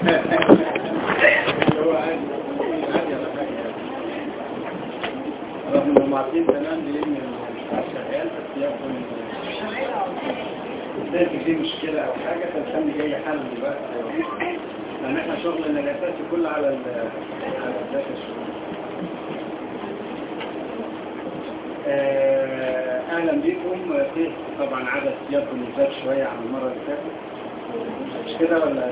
هو عادي عادي على حاجة رغم انهم عارفين تمام لان البتاع شغال بس يبدو ان دي مشكلة او حاجة فالفن جاي حل دلوقتي لان احنا شغلنا الاساسي كله على ال على الداتا الشغل آه، اهلا بكم في طبعا عدد يبدو انه زاد شوية عن المرة اللي فاتت مش كده ولا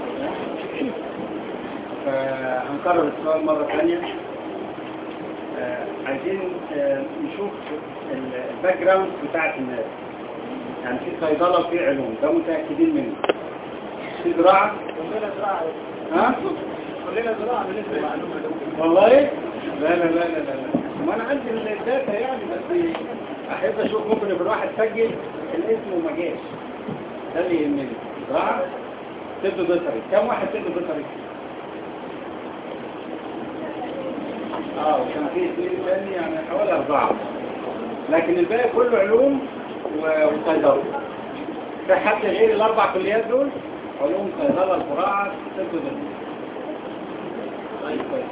فهنكرر السؤال مرة ثانية آه، عايزين آه، نشوف ال- الباك جراوند بتاعت الناس يعني في صيدلة وفي علوم ده متأكدين منه في زراعة كلنا زراعة ها كلنا زراعة بالنسبة للمعلومة والله لا لا لا لا لا لا ما انا عندي الداتا يعني بس احب اشوف ممكن يبقى الواحد سجل الاسم وما جاش ده اللي يهمني زراعة طب بيطري كم واحد طب بيطري اه وكان في اثنين تاني يعني حوالي اربعة لكن الباقي كله علوم و- وصيدلة في حد غير الاربع كليات دول علوم صيدلة زراعة طب بيطري طيب كويس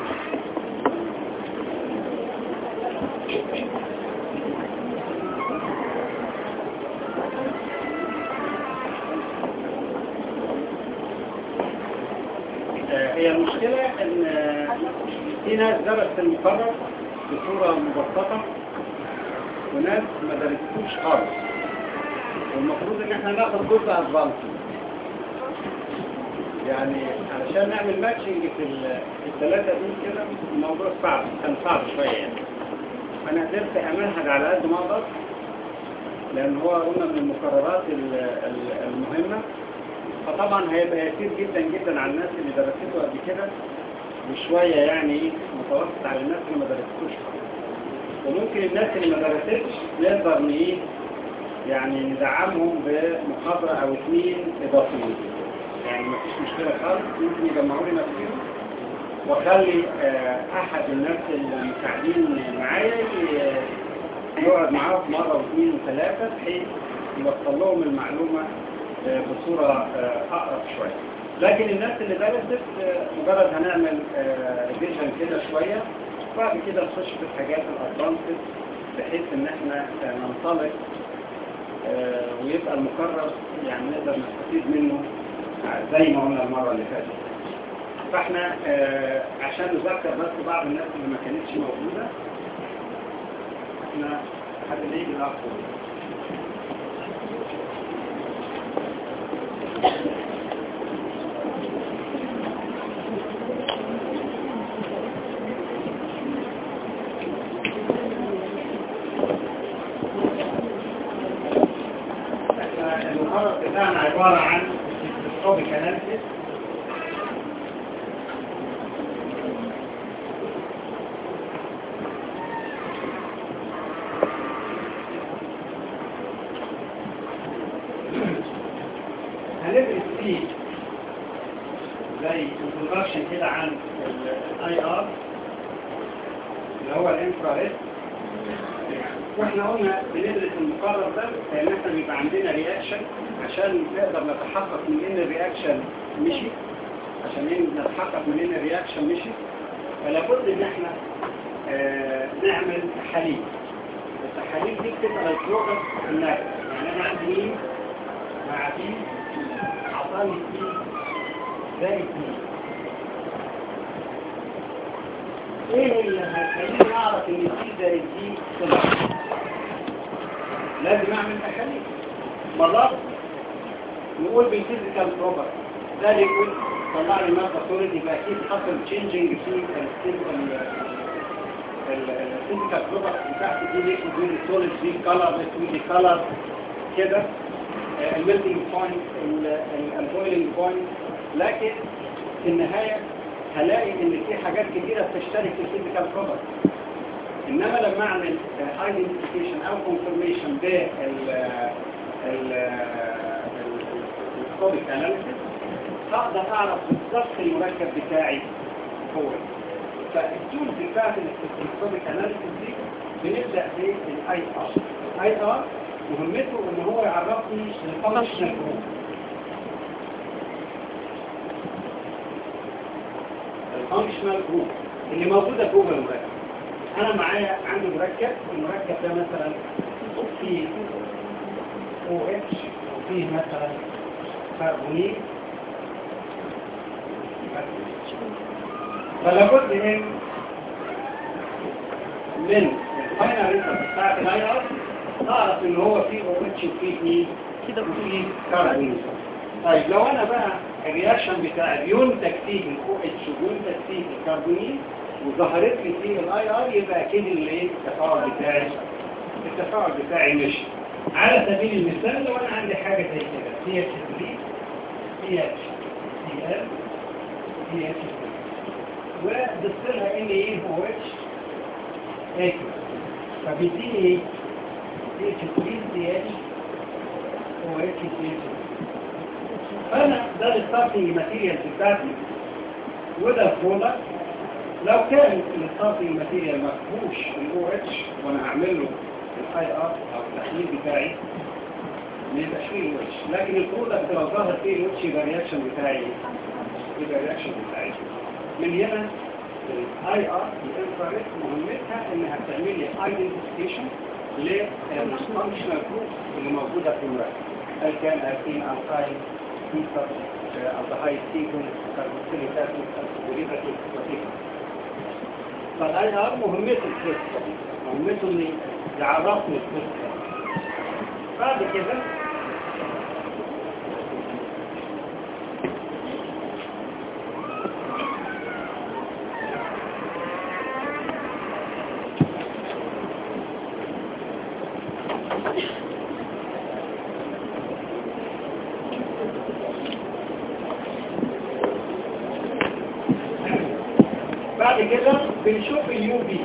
آه، هي المشكلة ان آه، في ناس درست المقرر بصورة مبسطة وناس ما درستوش خالص والمفروض ان احنا ناخد جزء ادفانس يعني علشان نعمل ماتشنج في ال- في الثلاثة دول كده الموضوع صعب كان صعب شوية يعني انا قدرت امنهج على قد ما اقدر لان هو قلنا من المقررات ال- ال- المهمة فطبعا هيبقى يسير جدا جدا على الناس اللي درسته قبل كده وشوية يعني ايه متوسط على الناس اللي ما درستوش وممكن الناس اللي ما درستش نقدر ن- ايه يعني ندعمهم بمحاضرة او اثنين اضافيين يعني ما فيش مشكلة خالص ممكن يجمعوا لي نفسهم واخلي آه، احد الناس المساعدين معايا ي- يقعد معاهم مرة واثنين وثلاثة بحيث يوصل لهم المعلومة آه، بصورة آه، اقرب شوية لكن الناس اللي درست آه، مجرد هنعمل ريفيجن كده شوية بعد كده نخش في الحاجات الادفانسد بحيث ان احنا آه، ننطلق آه، ويبقى المقرر يعني نقدر نستفيد منه آه، زي ما قلنا المرة اللي فاتت فاحنا آه، عشان نذكر بس بعض الناس اللي ما كانتش موجودة احنا حد اللي يجي الاخر احنا المقرر بتاعنا عبارة عن topic analysis هندرس فيه زي introduction كده عن الاي ار اللي هو الانفراريد واحنا قلنا بندرس المقرر ده لان احنا بيبقى عندنا رياكشن عشان نقدر نتحقق من ان الرياكشن مشي عشان إن نتحقق من ان الرياكشن مشي فلا بد ان احنا آه نعمل تحاليل التحاليل دي بتبقى البرودكت الناتج يعني انا عندي مين مع دي عطاني دي زي دي ايه اللي هيخليني اعرف ان دي زي دي طلع لازم اعمل تحاليل مرات نقول بالفيزيكال بروبر ده اللي يقول طلع لي ماده سوليد يبقى اكيد حصل تشينجنج في الفيزيكال بروبر بتاعت دي ليكويد ودي سوليد دي كلر ودي كلر كده الميلتنج بوينت البويلنج بوينت لكن في النهايه هلاقي ان في حاجات كتيره بتشترك في الفيزيكال بروبر انما لما اعمل ايدنتيفيكيشن او كونفرميشن بال الكوديك اناليسيس هقدر اعرف بالظبط المركب بتاعي هو إيه. فالتولز بتاعت الكوديك اناليسيس دي بنبدا بالاي ار الاي ار مهمته ان هو يعرفني الفانكشنال جروب فانكشنال جروب اللي موجودة جوه المركب انا معايا عندي مركب المركب ده مثلا فيه او اتش وفيه مثلا كربونيل فلا بد من من الفاينل ريسيرش بتاعت الاي ار تعرف ان هو فيه او اتش وفيه ايه كده وفيه كربونيل طيب لو انا بقى الرياكشن بتاع بينتج فيه الاو اتش وبينتج فيه الكربونيل وظهرت لي فيه الاي ار يبقى اكيد الايه التفاعل بتاعي التفاعل بتاعي مشي على سبيل المثال لو انا عندي حاجه زي كده سي اتش 3 سي اتش سي ال سي اتش 3 وضفت لها ان ايه او اتش اكس فبيديني ايه سي اتش 3 سي اتش او اتش سي اتش فانا ده الستارتنج ماتيريال بتاعتي وده البرودكت لو كان الستارتنج ماتيريال ما فيهوش الاو اتش وانا هعمل له الاي ار او التحليل بتاعي ما يبقاش فيه الاو اتش لكن البرودكت لو ظهر فيه الاو اتش يبقى الرياكشن بتاعي يبقى الرياكشن بتاعي من هنا الاي ار الانفراريد مهمتها انها تعمل لي ايدنتيفيكيشن للفانكشنال جروب اللي موجوده في المركب هل كان الكين الكاين كيسر الدهايد سيكون كاربوكسيليك اسيد ديريفاتيف وكيف فالاي ار مهمته الكريستال مهمته اني يعرفني الكريستال بعد كده بعد كده بنشوف اليو بي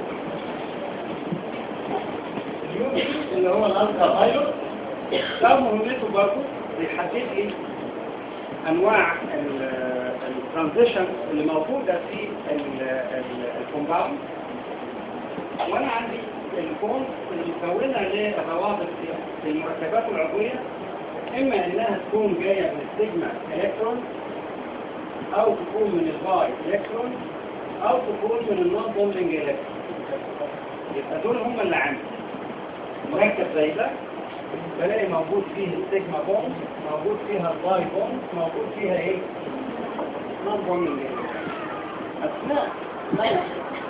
اليو بي اللي هو الالترا فايلوت ده مهمته برضه بيحدد لي انواع الترانزيشن اللي موجوده في الكومباوند وانا عندي الكون المكونه للروابط في المركبات العضويه اما انها تكون جايه من السيجما الكترون او تكون من الباي الكترون او تكون من النون بوندنج الكترون يبقى دول هم اللي عندي مركب زي ده بلاقي موجود فيه السيجما بوند موجود فيها الباي بوند موجود فيها ايه نون بوندنج اثناء ما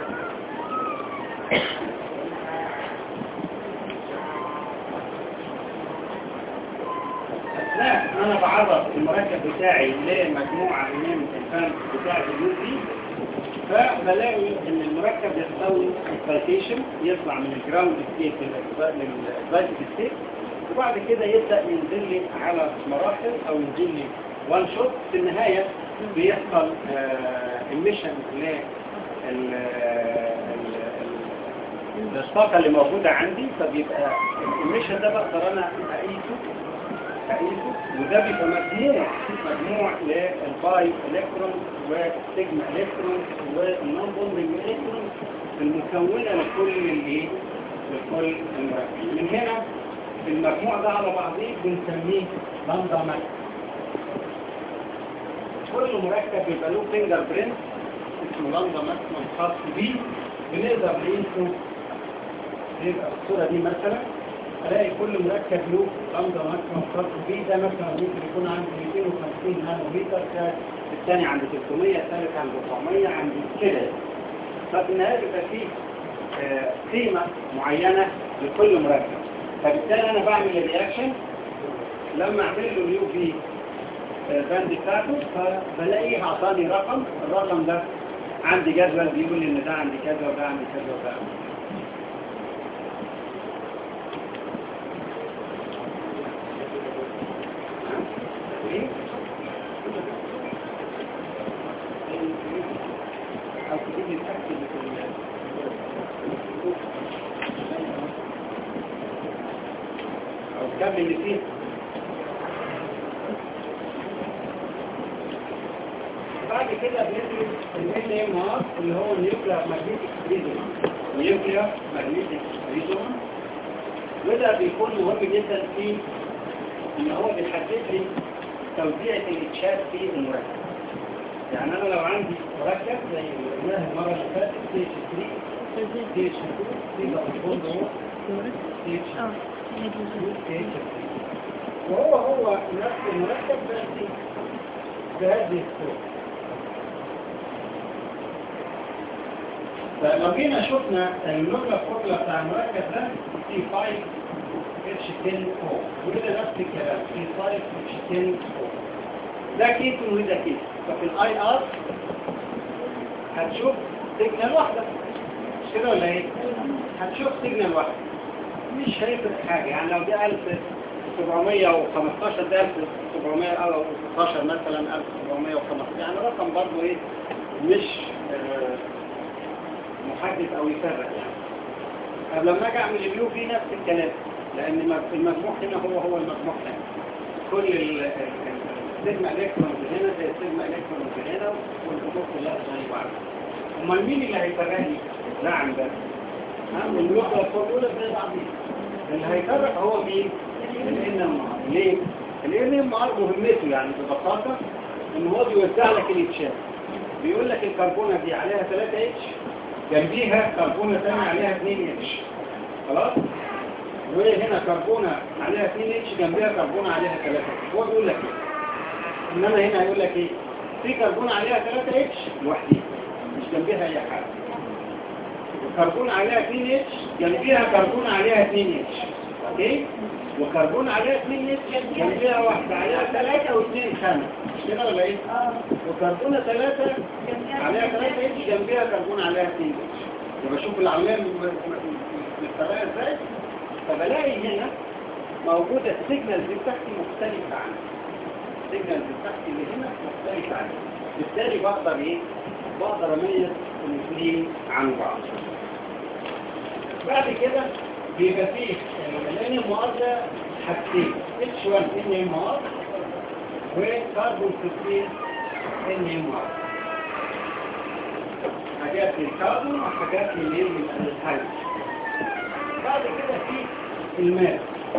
اثناء انا بعرض المركب بتاعي لمجموعه من الفان بتاعه اليو بي فبلاقي ان المركب يحتوي اكسايتيشن يطلع من الجراوند ستيت للاكسايتد ستيت وبعد كده يبدا ينزل لي على مراحل او ينزل لي وان شوت في النهايه بيحصل ايميشن للطاقه اللي موجوده عندي فبيبقى الايميشن ده بقدر انا اقيسه اقيسه وده بيبقى مجموع مجموع للباي الكترون والسيجما الكترون والنون بوندنج الكترون المكونه لكل الايه لكل المركب من هنا المجموع ده على بعضيه بنسميه لامدا ماك كل مركب بيبقى له فينجر برينت اسمه لامدا ماكسيمم خاص بيه بنقدر نقيسه يبقى الصوره دي مثلا الاقي كل مركب له لمضه ماكسيمم خاص بيه ده مثلا ممكن يكون عندي 250 نانو متر الثاني عند 300 الثالث عند 400 عند كده ففي النهايه بيبقى فيه قيمه معينه لكل مركب فبالتالي انا بعمل الرياكشن لما اعمل له اليو في باند بتاعته فبلاقيه اعطاني رقم الرقم ده عندي جدول بيقول لي ان ده عندي كذا وده عندي كذا وده عندي أو تجيب الأكل أو الكابل اللي فيه بعد كده بندرس ال ام ار اللي هو النيوكلير ماجنتيك ريزونانس النيوكلير ماجنتيك ريزونانس وده بيكون مهم جدا في ان هو بيحدد لي توزيع الاتشات في المركب يعني انا لو عندي مركب زي اللي قلناها المره اللي فاتت سي اتش 3 سي اتش 2 سي بوند هو سي اتش اه هيدروجين 2 سي اتش 3 وهو هو نفس المركب بس بهذه الصوره فلو جينا شفنا اللغه الفورمولا بتاع المركب ده سي 5 اتش 10 او وده نفس الكلام سي 5 اتش 10 او ده كيس وده كيس ففي الاي ار هتشوف سيجنال واحده مش كده ولا ايه؟ هتشوف سيجنال واحده مش هيفرق حاجه يعني لو ده 1715 ده 1716 مثلا 1715 يعني رقم برضه ايه مش آه، محدد او يفرق يعني طب لما اجي اعمل اليو في نفس الكلام لان الم- المجموع هنا هو هو المجموع هنا كل ال- ال- السيجما الكترونز هنا زي السيجما الكترونز هنا والخطوط كلها زي بعض امال مين اللي هيفرق لي ده عن ده ها والنقطه الفضوله زي بعضين اللي هيفرق هو مين الان ام ار ليه الان ام ار مهمته يعني ببساطه ان هو بيوزع لك الاتشات بيقول لك الكربونه دي عليها 3 اتش جنبيها كربونه ثانيه عليها 2 اتش خلاص وهنا كربونه عليها 2 اتش جنبيها كربونه عليها 3 اتش هو بيقول لك ايه انما هنا هيقول لك ايه في كربونه عليها 3 اتش لوحديها مش جنبيها اي حاجه وكربون عليها 2 اتش جنبيها كربون عليها 2 اتش اوكي وكربون عليها 2 اتش جنبيها واحده عليها 3 و2 خمس مش كده ولا ايه وكربونه 3 عليها 3 اتش جنبيها كربون عليها 2 اتش يبقى شوف العمليه متفرقه ازاي فبلاقي هنا موجوده السيجنالز بتاعتي مختلفه عنها السيجنالز بتاعتي اللي هنا مختلفه عنها بالتالي بقدر ايه بقدر اميز الاثنين عن بعض بعد كده بيبقى فيه الان ام ار ده حاجتين اتش 1 ان ام ار وكاربون 15 ان ام ار حاجات للكربون وحاجات للايه للهيدروجين بعد كده في الماء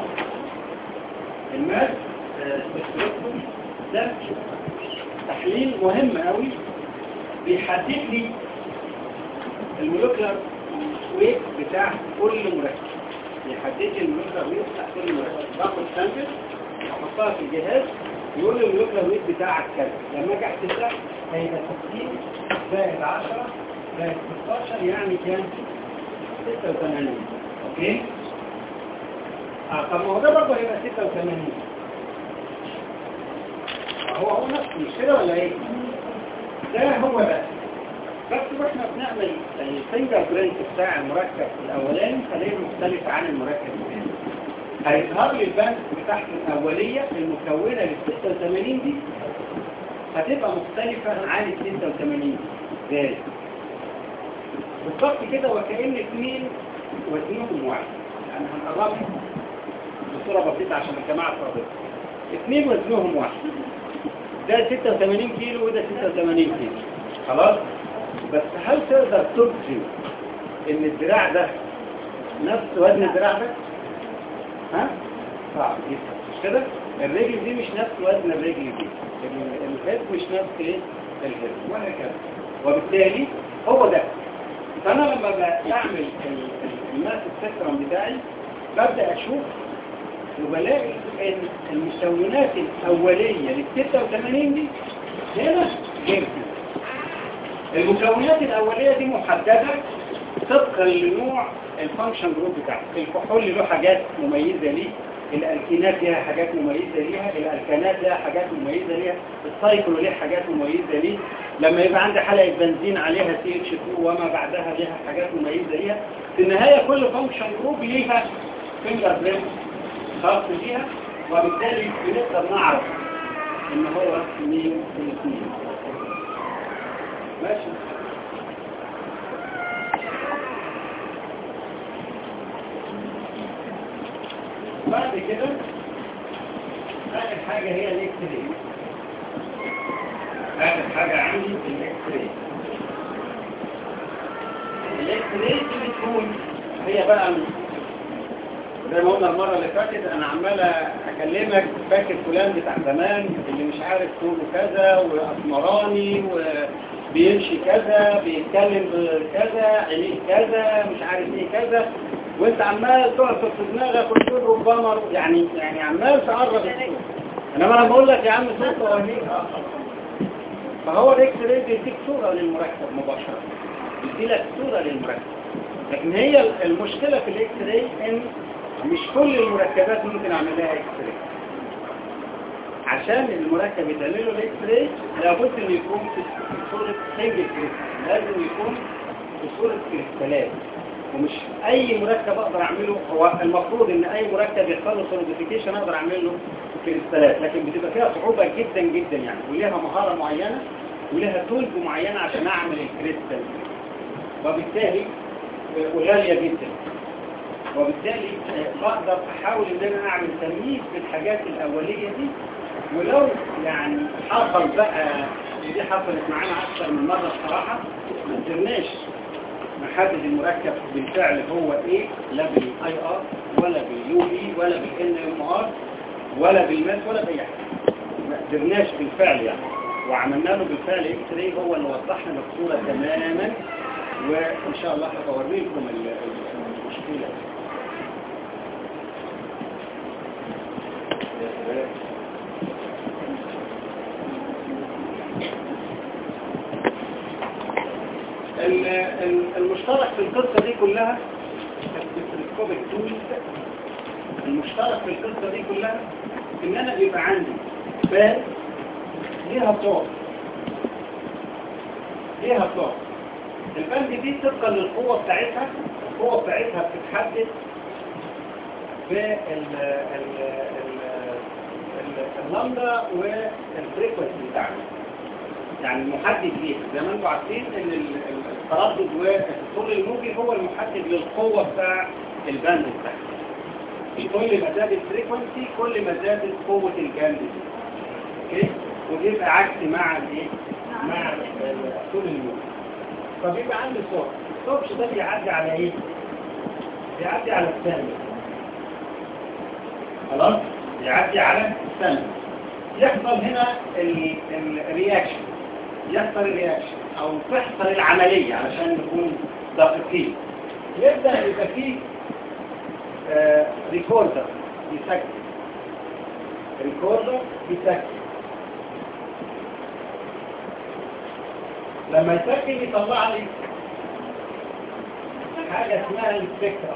الماء آه، بتدخل ده تحليل مهم قوي بيحدد لي المولكيولر ويت بتاع كل مركب يحدد لي المولكيولر ويت بتاع كل مركب باخد سامبل احطها في الجهاز يقول لي المولكيولر ويت بتاعك كذا لما اجي احسبها هيبقى 60 زائد 10 زائد 16 يعني كام 86 اوكي اه طب ما هو ده برضه هيبقى 86 هو هو نفسه مش كده ولا ايه ده هو ده بس واحنا بنعمل الفينجر برينت بتاع المركب الاولاني هلاقيه مختلف عن المركب الثاني هيظهر لي البنك بتاعته الاوليه المكونه لل 86 دي هتبقى مختلفه عن ال 86 ازاي بالظبط كده وكأن اثنين وزنهم واحد يعني هنقربها بصوره بسيطه عشان الجماعه تفضل اثنين وزنهم واحد ده 86 كيلو وده 86 كيلو خلاص بس هل تقدر تجزم ان الذراع ده نفس وزن الذراع ده ها صعب جدا مش كده الرجل دي مش نفس وزن الرجل دي ال- الهيد مش نفس ايه الهيد وهكذا وبالتالي هو ده فانا لما بعمل ال- ال- الماس سبيكترم بتاعي ببدا اشوف وبلاقي ان المكونات الاوليه لل 86 دي هنا غير كده المكونات الأولية دي محددة طبقا لنوع الفانكشن جروب بتاعته الكحول له حاجات مميزة ليه الألكينات ليها حاجات مميزة ليها الألكانات ليها حاجات مميزة ليها السايكلو ليه حاجات مميزة ليه لما يبقى عندي حلقة بنزين عليها سي اتش 2 وما بعدها ليها حاجات مميزة ليها في النهاية كل فانكشن جروب ليها فينجر برينت خاص بيها وبالتالي بنقدر نعرف ان هو مين الاثنين ماشي بعد كده آخر حاجة هي الاكس راي آخر حاجة عندي الاكس راي الاكس راي دي بتكون هي بقى زي ما قلنا المرة اللي فاتت انا عمال اكلمك فاكر فلان بتاع زمان اللي مش عارف طوله كذا واسمراني وبيمشي كذا بيتكلم كذا عينيه كذا مش عارف ايه كذا وانت عمال تعصر في دماغك وتقول ربما يعني يعني عمال تقرب الصورة انما انا بقول لك يا عم صوت وهميك فهو الاكس راي بيديك صورة للمركب مباشرة بيدي لك صورة للمركب لكن هي المشكلة في الاكس راي ان مش كل المركبات ممكن اعمل لها اكس راي عشان المركب يتعمل له الاكس راي لابد انه يكون في صورة سنجل كريستال لازم يكون في صورة كريستالات ومش اي مركب اقدر اعمله هو المفروض ان اي مركب يحصل له سوليديفيكيشن اقدر اعمل له كريستالات لكن بتبقى فيها صعوبة جدا جدا يعني وليها مهارة معينة ولها تولز معينة عشان اعمل الكريستال وبالتالي وغالية جدا وبالتالي بقدر احاول ان انا اعمل تمييز في الحاجات الاولية دي ولو يعني حصل بقى دي حصلت معانا اكثر من مرة الصراحة ما قدرناش نحدد المركب بالفعل هو ايه لا بالاي ار ولا باليو بي ولا بالان ام ار ولا بالماس ولا باي حاجه ما قدرناش بالفعل يعني وعملنا له بالفعل اكس راي هو اللي وضح لنا الصوره تماما وان شاء الله هوريكم المشكله المشترك في القصة دي كلها السبيكروسكوبيك تولز المشترك في القصة دي كلها ان انا بيبقى عندي بال ليها طور ليها طور البند دي طبقا للقوة بتاعتها القوة بتاعتها بتتحدد باللمبدا والفريكونسي بتاعها يعني المحدد ليه زي ما انتم عارفين ان التردد والطول الموجي هو المحدد للقوة بتاع الباند بتاعها كل ما زاد الفريكونسي كل ما زادت قوة الباند دي اوكي وبيبقى عكس مع الايه مع الطول الموجي فبيبقى عندي صوت الصوت ده بيعدي على ايه بيعدي على الثاني خلاص بيعدي على الثاني يحصل هنا الرياكشن يحصل الرياكشن او تحصل العملية علشان نكون دقيقين يبدأ يبقى فيه آه ريكوردر يسجل ريكوردر يسجل لما يسجل يطلع لي حاجة اسمها السبكترم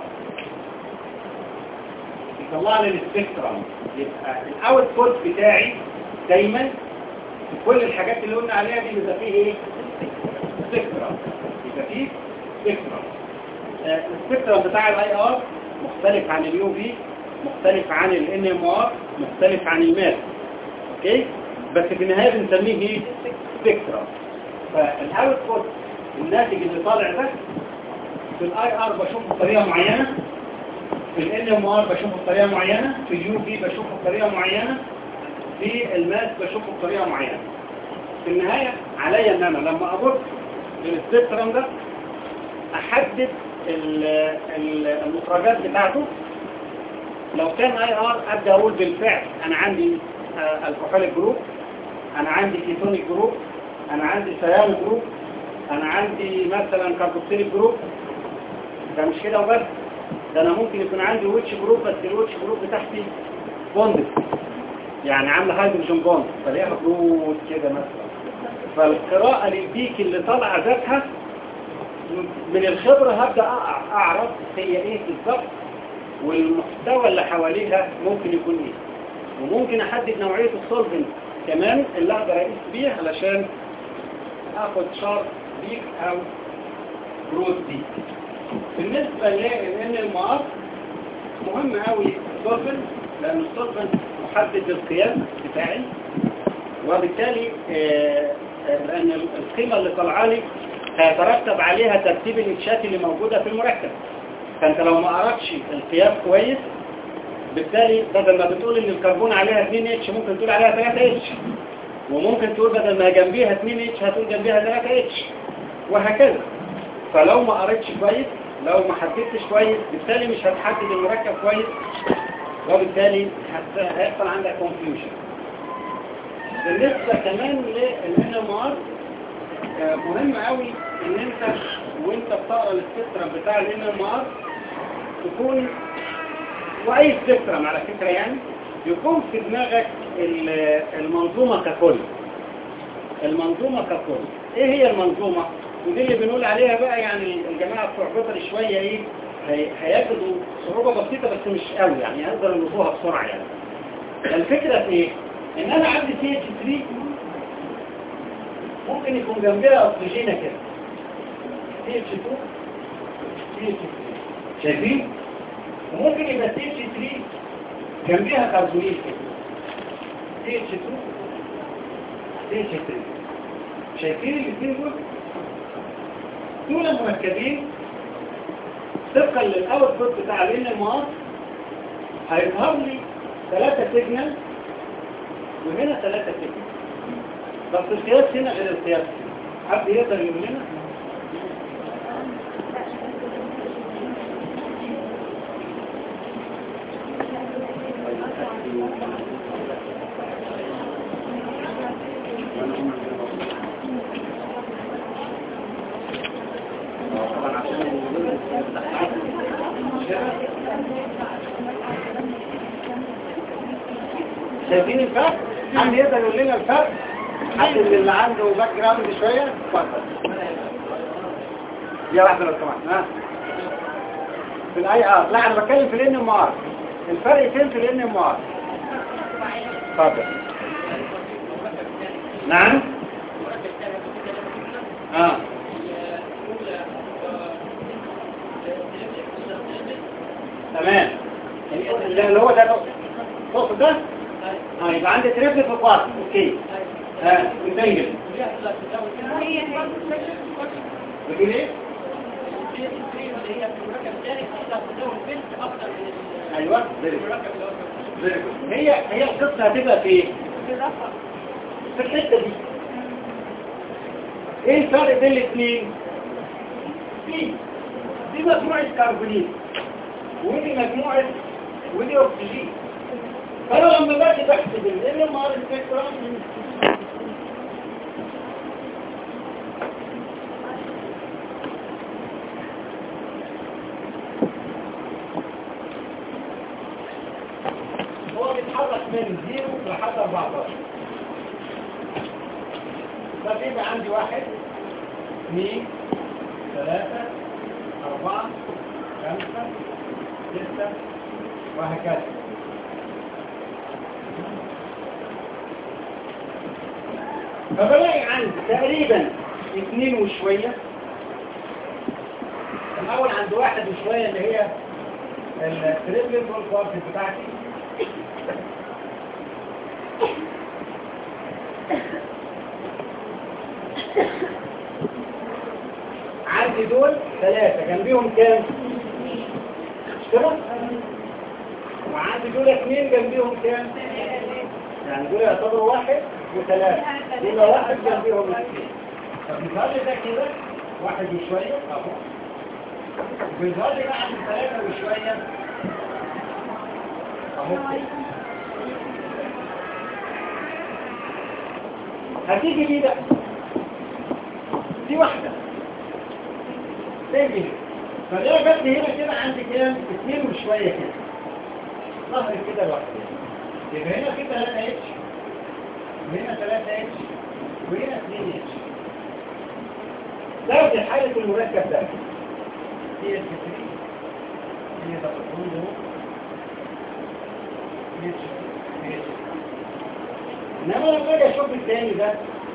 يطلع لي السبكترم يبقى الاوتبوت بتاعي دايما في كل الحاجات اللي قلنا عليها دي بيبقى فيه ايه سبكترم يبقى فيه سبكترم آه السبكترم بتاع الاي ار مختلف عن اليو في مختلف عن الان ام ار مختلف عن الماس اوكي بس في النهايه بنسميه ايه سبكترم فالاوتبوت الناتج اللي طالع ده في الاي ار بشوفه بطريقه معينه في ال ام ار بشوفه بطريقه معينه في اليو في بشوفه بطريقه معينه في الماس بشوفه بطريقه معينه في النهايه عليا ان انا لما ابص للسبكترم ده احدد المخرجات بتاعته لو كان اي ار ابدا اقول بالفعل انا عندي الكحوليك جروب انا عندي كيتونيك جروب انا عندي سيان جروب انا عندي مثلا كاربوكسيليك جروب ده مش كده وبس ده انا ممكن يكون عندي ويتش جروب بس الويتش جروب بتاعتي بوند يعني عامله هيدروجين بوند فليها خطوط كده مثلا فالقراءة للبيك اللي طالعه ذاتها من الخبرة هبدأ أعرف هي إيه بالظبط والمحتوى اللي حواليها ممكن يكون إيه وممكن أحدد نوعية السولفنت كمان اللي أقدر أقيس بيه علشان أخد شارب بيك أو برود بيك بالنسبة لأن المقاط مهم قوي السولفنت لأن السولفنت محدد للقياس بتاعي وبالتالي آه لأن القيمة اللي طالعه لي هيترتب عليها ترتيب الاتشات اللي موجودة في المركب فانت لو ما قرأتش القياس كويس بالتالي بدل ما بتقول ان الكربون عليها 2 اتش ممكن تقول عليها 3 اتش وممكن تقول بدل ما جنبيها 2 اتش هتقول جنبيها 3 اتش وهكذا فلو ما قريتش كويس لو ما حددتش كويس بالتالي مش هتحدد المركب كويس وبالتالي هت- هيحصل عندك confusion بالنسبة كمان للان ام ار مهم قوي ان انت وانت بتقرا السبيكترم بتاع الان ام ار تكون واي سبيكترم على فكرة يعني يكون في دماغك ال- المنظومة ككل المنظومة ككل ايه هي المنظومة ودي اللي بنقول عليها بقى يعني الجماعة بتوع بيطري شوية ايه هي- هيجدوا صعوبة بسيطة بس مش قوي يعني يقدروا يلقوها بسرعة يعني الفكرة في ايه ان انا عندي سي اتش 3 ممكن يكون جنبها اكسجينة كده سي اتش 2 سي اتش 3 شايفين وممكن يبقى سي اتش 3 جنبها كربونيل كده سي اتش 2 سي اتش 3 شايفين الاثنين دول دول مركبين طبقا للاوتبوت بتاع الان ام ار هيظهر لي ثلاثة سيجنال وهنا ثلاثة سيجنال بس القياس هنا غير القياس هنا حد يقدر يقول لنا طبعا عشان شايفين الفرق؟ حد يقدر يقول لنا الفرق؟ حد من اللي عنده باك جراوند شوية؟ اتفضل. يا واحدة لو سمحت ها؟ في الاي ار لا انا بتكلم في الان ام ار الفرق فين في الان ام ار؟ اتفضل. نعم؟ اه تمام اللي هو ده تقصد ده؟ اه يبقى عندي تريبل في الباص اوكي ها وتنجل بتقول ايه؟ ايوه very good. very good. هي هي القصه هتبقى في ايه؟ في الحته دي ايه الفرق بين الاثنين؟ دي دي مجموعه كربونيل ودي مجموعه ودي اكسجين فانا لما باجي بحسب ال ام ار سبيكترم هو بيتحرك من 0 لحد 14 فبيبقى عندي واحد اثنين ثلاثة أربعة خمسة ستة وهكذا فبلاقي عندي تقريبا اثنين وشوية الأول عند واحد وشوية اللي هي التريبلين والكوارت بتاعتي عندي دول ثلاثة جنبيهم كام؟ مش كده؟ وعندي دول اثنين جنبيهم كام؟ يعني دول يعتبروا واحد وثلاثة دول واحد جنبيهم اثنين طب بيظهر لي ده كده واحد وشوية اهو بيظهر لي بقى عند ثلاثة وشوية اهو كده هتيجي دي بقى دي واحدة تيجي فده جت لي هنا كده عندي كام اثنين وشوية كده ظهر كده لوحده يبقى هنا في 3 اتش وهنا 3 اتش وهنا 2 اتش ده في حالة المركب ده سي اس 3 هي تفضلون ده اتش اتش انما لما اجي اشوف الثاني ده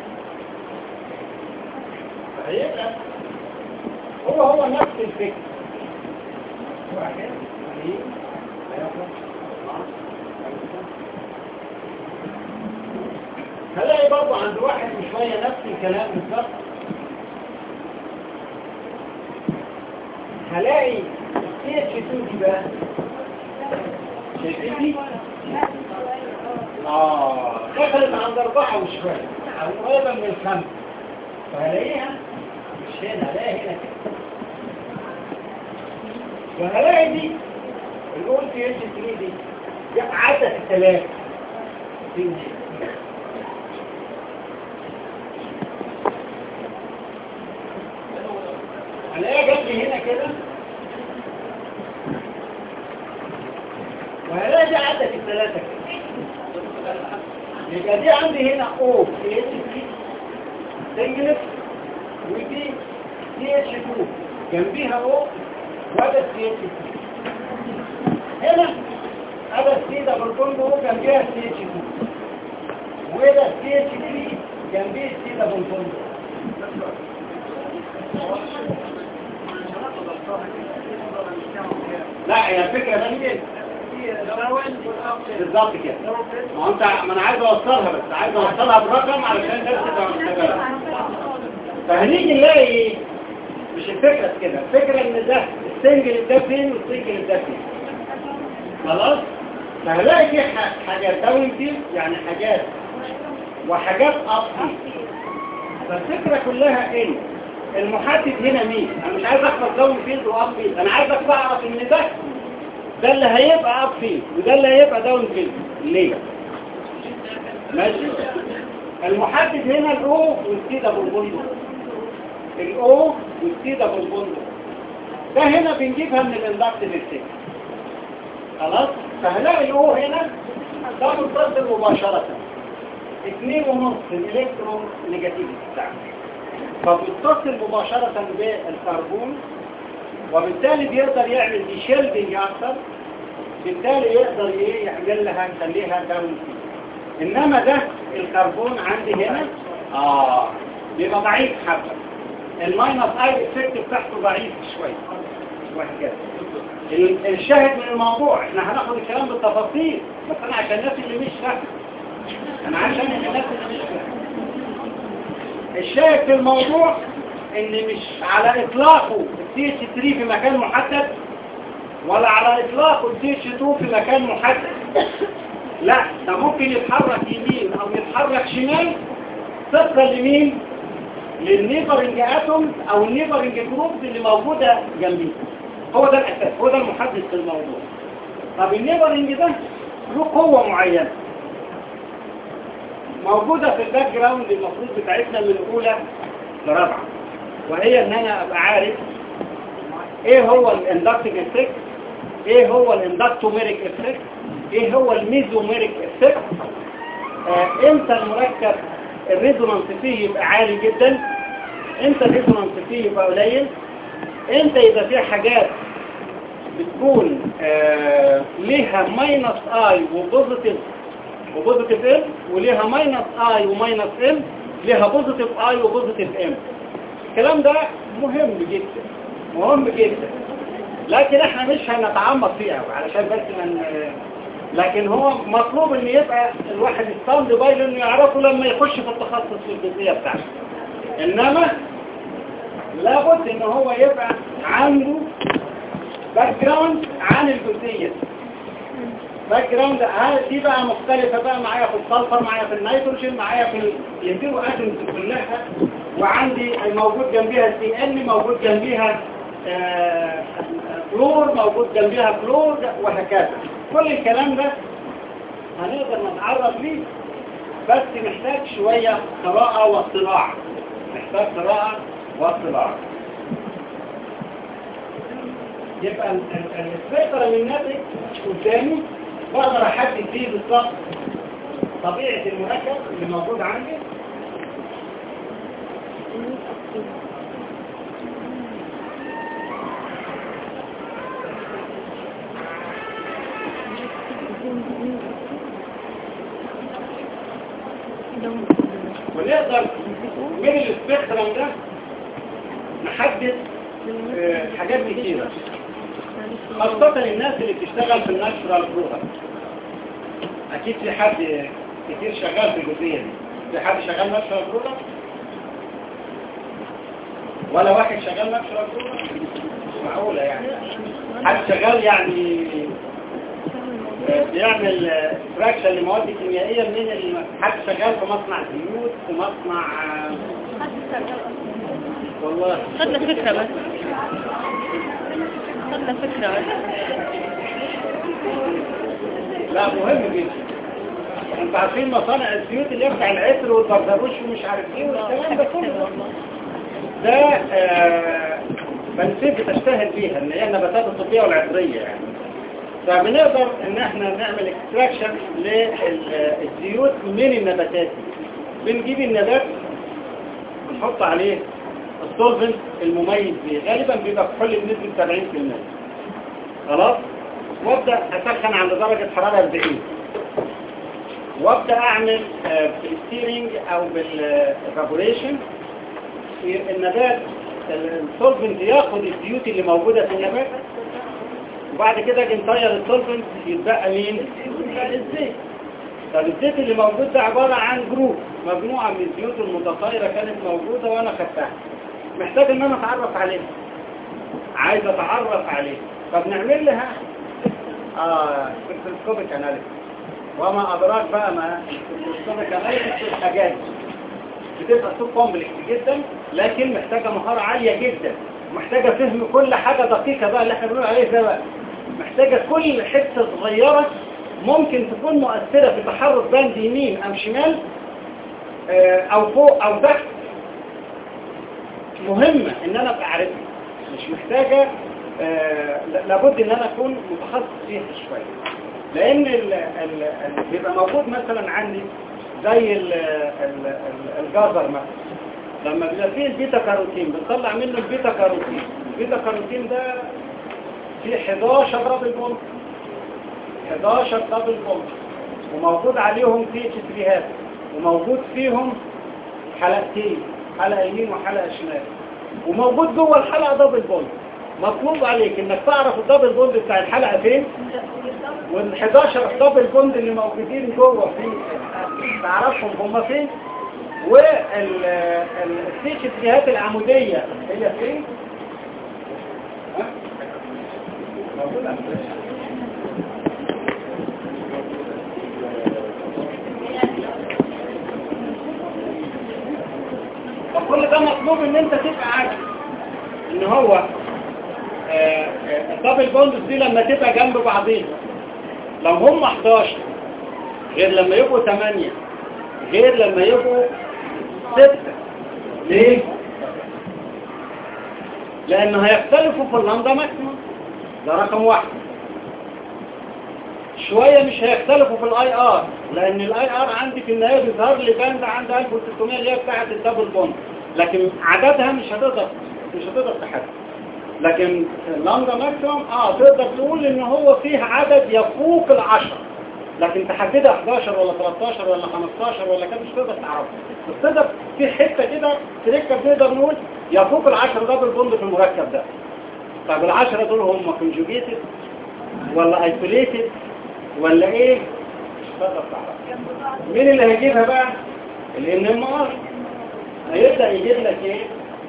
هيبقى هو هو نفس الفكر واحد اثنين ثلاثة أربعة خمسة هلاقي برضه عند واحد وشوية نفس الكلام بالظبط هلاقي سي اتش 2 دي بقى شايفين دي؟ اه دخلت عند أربعة وشوية أو قريبة من الخمسة فهلاقيها مش هنا هلاقيها هنا كده وهلاقي دي الاول تي اتش 3 دي عدد الثلاث تنزل هلاقيها جنبي هنا كده وهلاقي دي عدد الثلاثة كده يبقى دي عندي هنا او تي اتش 3 سنجلت ودي تي اتش 2 جنبيها او وده تي اتش 3 هنا هذا السي ده بالكونجو جنبيها السي اتش 2 وده السي اتش 3 جنبيه السي ده بالكونجو لا هي الفكرة ده كده بالظبط كده ما هو انت ما انا عايز اوصلها بس عايز اوصلها برقم علشان الناس تبقى مستقبلة فهنيجي نلاقي ايه مش الفكرة كده الفكرة ان ده السنجل ده فين والسنجل ده فين خلاص فهلاقي في ح- حاجات داون فيه يعني حاجات وحاجات اب فيه فالفكرة كلها ان المحدد هنا مين انا مش عايز احفظ داون فيلد واب فيلد انا عايزك تعرف ان ده ده اللي هيبقى اب فيلد وده اللي هيبقى داون فيلد ليه ماشي المحدد هنا الاو والسي ده بالبندق الاو والسي ده بالبندق ده هنا بنجيبها من الاندكتيف ستيك خلاص فهلاقي الاو هنا ده متصل مباشرة اتنين ونص الالكترون نيجاتيف بتاعه فبيتصل مباشرة بالكربون وبالتالي بيقدر يعمل دي شيلدنج اكتر بالتالي يقدر ايه يعمل لها يخليها داون فيه انما ده الكربون عندي هنا اه بيبقى ضعيف حبه الماينس اي افكت بتاعته ضعيف شويه وهكذا ال- الشاهد من الموضوع احنا هناخد الكلام بالتفاصيل بس انا عشان الناس اللي مش فاهمه انا عشان الناس اللي مش فاهمه الشاهد في الموضوع ان مش على اطلاقه السي اتش 3 في مكان محدد ولا على اطلاقه السي اتش 2 في مكان محدد لا ده ممكن يتحرك يمين او يتحرك شمال طبقا لمين للنيبرنج اتوم او النيبرنج جروبز اللي موجوده جنبيه هو ده الاساس هو ده المحدد في الموضوع طب النيبرنج ده له قوه معينه موجودة في الباك جراوند المفروض بتاعتنا من أولى لرابعة وهي ان انا ابقى عارف ايه هو الاندكتيف افكت ايه هو الاندكتوميريك افكت ايه هو الميزوميريك افكت آه امتى المركب الريزونانس فيه يبقى عالي جدا امتى الريزونانس فيه يبقى قليل امتى يبقى فيه حاجات بتكون آه ليها ماينس اي وبوزيتيف وبوزيتيف ام وليها ماينس اي وماينس ام ليها بوزيتيف اي وبوزيتيف ام الكلام ده مهم جدا مهم جدا لكن احنا مش هنتعمق فيه قوي علشان بس من لكن هو مطلوب ان يبقى الواحد يستند باي لانه يعرفه لما يخش في التخصص في الجزئيه بتاعته انما لابد ان هو يبقى عنده باك جراوند عن الجزئيه دي باك جراوند دي بقى مختلفة بقى معايا في السلفر معايا في النيتروجين معايا في الانتيرو اتومز كلها وعندي موجود جنبيها سي ان موجود جنبيها آه فلور موجود جنبيها فلور وهكذا كل الكلام ده هنقدر نتعرض ليه بس محتاج شوية قراءة واطلاع محتاج قراءة واطلاع يبقى السيطرة من الناتج قدامي بقدر احدد فيه بالظبط طبيعة المركب اللي موجود عندي ونقدر من السبيكترم ده نحدد آه، حاجات كتيرة خاصة الناس اللي بتشتغل في الناتشورال برودكت اكيد في حد كتير شغال في الجزئية دي في حد شغال ناتشورال برودكت ولا واحد شغال ناتشورال برودكت مش معقولة يعني حد شغال يعني آه، بيعمل فراكشن لمواد كيميائية من ال- حد شغال في مصنع زيوت في مصنع آه، والله خدنا فكرة بس ولا فكرة لا مهم جدا انت عارفين مصانع الزيوت اللي يفتح العطر والبردبوش ومش عارف ايه والكلام ده كله ده آه، بنسيب بتشتهر فيها ان هي النباتات الطبية والعطرية يعني فبنقدر ان احنا نعمل اكستراكشن للزيوت من النباتات دي. بنجيب النبات ونحط عليه السولفنت المميز بيه غالبا بيبقى كحول بنسبة 70% خلاص وابدأ اسخن عند درجة حرارة 40 وابدأ اعمل بالستيرنج او بالفابوريشن النبات السولفنت ياخد الزيوت اللي موجودة في النبات وبعد كده اجي نطير السولفنت يتبقى مين؟ الزيت طب الزيت اللي موجود ده عبارة عن جروب مجموعة من الزيوت المتطايرة كانت موجودة وانا خدتها محتاج ان انا اتعرف عليها عايز اتعرف عليها طب نعمل لها اه سبكتروسكوبيك اناليسيس وما ادراك بقى ما السبكتروسكوبيك اناليسيس بتبقى جاهزة بتبقى سوق كومبلكس جدا لكن محتاجة مهارة عالية جدا محتاجة فهم كل حاجة دقيقة بقى اللي احنا بنقول عليه ده بقى محتاجة كل حتة صغيرة ممكن تكون مؤثرة في تحرك باند يمين أم شمال آه، أو فوق أو تحت مهمة إن أنا أبقى عارفها مش محتاجة آه، ل- لابد إن أنا أكون متخصص فيها شوية لأن ال- ال- ال- بيبقى موجود مثلا عندي زي ال- ال- ال- الجزر مثلا لما بيبقى فيه البيتا كاروتين بنطلع منه البيتا كاروتين البيتا كاروتين ده فيه 11 دبل بوند 11 دبل بوند وموجود عليهم في تسريهات وموجود فيهم حلقتين حلقة يمين وحلقة شمال وموجود جوه الحلقة دبل بوند مطلوب عليك انك تعرف الدبل بوند بتاع الحلقة فين وال 11 دبل بوند اللي موجودين جوه في تعرفهم هم فين والسيتشفيهات العمودية هي فين ها؟ موجودة فكل ده مطلوب ان انت تبقى عارف ان هو آه، آه، الدبل بوندز دي لما تبقى جنب بعضيها لو هم 11 غير لما يبقوا 8 غير لما يبقوا 6 ليه؟ لأن هيختلفوا في اللامدا ماكسيموم ده رقم واحد شوية مش هيختلفوا في الاي ار لان الاي ار عندي في النهاية بيظهر لي باند عند 1600 اللي هي بتاعت الدبل بوند لكن عددها مش هتقدر مش هتقدر تحدد لكن اللامدا ماكسيموم اه تقدر تقول ان هو فيه عدد يفوق العشرة لكن تحددها 11 ولا 13 ولا 15 ولا كده مش تقدر تعرفها بس تقدر في حتة كده تركب نقدر نقول يفوق العشرة دبل بوند في المركب ده طب العشرة دول هم كونجوجيتد ولا ايسوليتد ولا ايه مش تقدر تعرف مين اللي هيجيبها بقى الان ام ار هيبدا يجيب لك ايه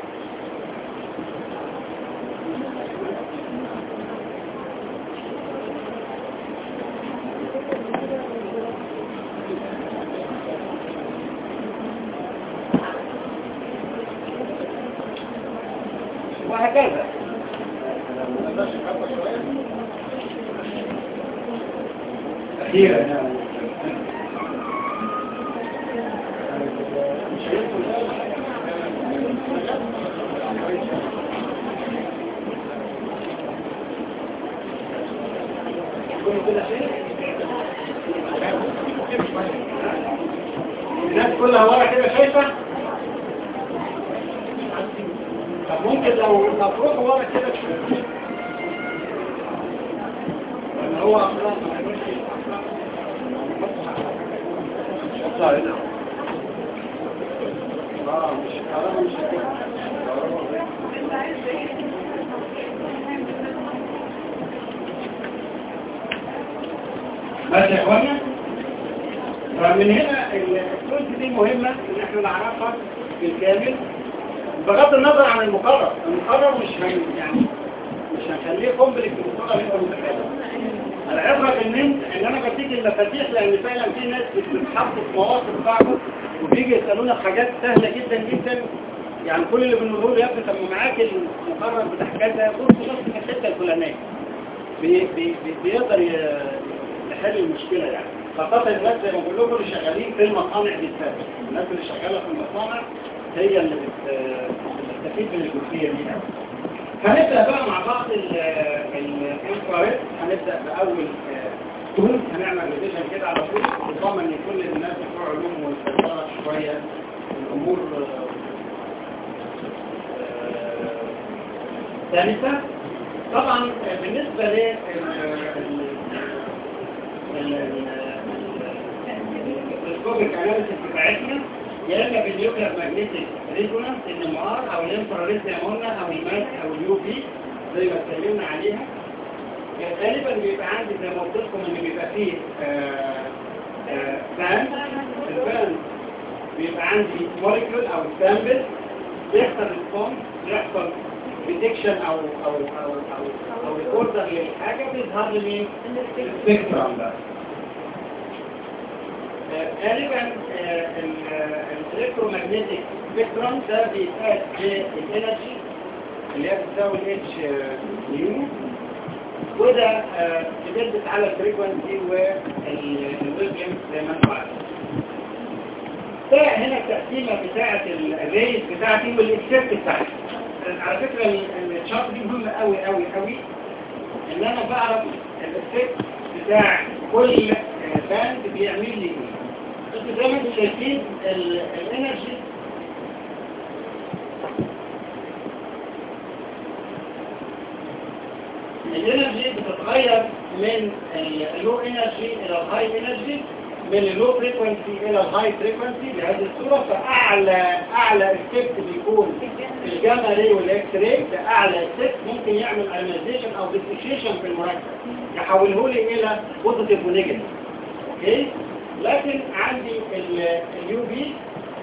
وهكذا أخيرا الناس كلها ورا كده شايفة طب ممكن لو لو تروحوا ورا كده تشوفوا لأن هو أصلا ما يعملش أصلا هنا اه مش كلام مش ماشي يا اخوانا فمن هنا الكونت دي مهمة ان احنا نعرفها بالكامل بغض النظر عن المقرر المقرر مش هن يعني مش هنخليه كومبلكس المقرر يبقى متكامل العبرة ان انت ان انا بديك المفاتيح لان فعلا في ناس بتتحط في مواقف صعبة وبيجي يسالونا في حاجات سهلة جدا جدا يعني كل اللي بنقوله له يا ابني طب ما معاك المقرر بتاع كذا بص بص في الحته الفلانيه بي بي بي بيقدر ي- يحل المشكله يعني خاصه الناس زي ما بقول لكم اللي شغالين في المصانع بالذات الناس اللي شغاله في المصانع هي اللي بت- بتستفيد من الجزئيه دي قوي هنبدأ بقى مع بعض الانفراريد هنبدأ بأول تول هنعمل ريفيجن كده على طول نضمن ان كل الناس بتوع علوم والسيطرة شوية الأمور آه، ثالثة طبعا بالنسبة لل السكوبيك اناليسيس بتاعتنا يا اما بالنيوكلير ماجنتيك ريزونانس ان ام ار او الانفراريد زي ما قلنا او الماس او اليو في زي ما اتكلمنا عليها غالبا بيبقى عندي زي ما قلت لكم ان بيبقى فيه فان الفان بيبقى عندي موليكيول او سامبل بيحصل ريسبونس بيحصل ديتكشن او او او او او ريكوردر للحاجه بيظهر لي مين السبيكترم ده غالبا الالكترومagnetic سبيكترم ده بيتقاس بالانرجي اللي هي بتساوي الاتش نيو وده آه، بتلبس على الفريكونسي والويفلنس زي ما انتم عارفين ده هنا التقسيمه بتاعه الريز بتاعتي والاكسبت بتاعتي على فكره ال- الشرط دي مهمه قوي قوي قوي ان انا بعرف الاكسبت بتاع كل آه، باند بيعمل لي ايه انتوا زي ما انتم شايفين ال- الانرجي الانرجي بتتغير من اللو انرجي الى الهاي انرجي من اللو فريكونسي الى الهاي فريكونسي بهذه الصوره فاعلى اعلى افكت بيكون الجاما راي والاكس راي ده اعلى افكت ممكن يعمل ايونيزيشن او ديسيشن في المركب يحوله لي الى بوزيتيف ونيجاتيف اوكي لكن عندي اليو بي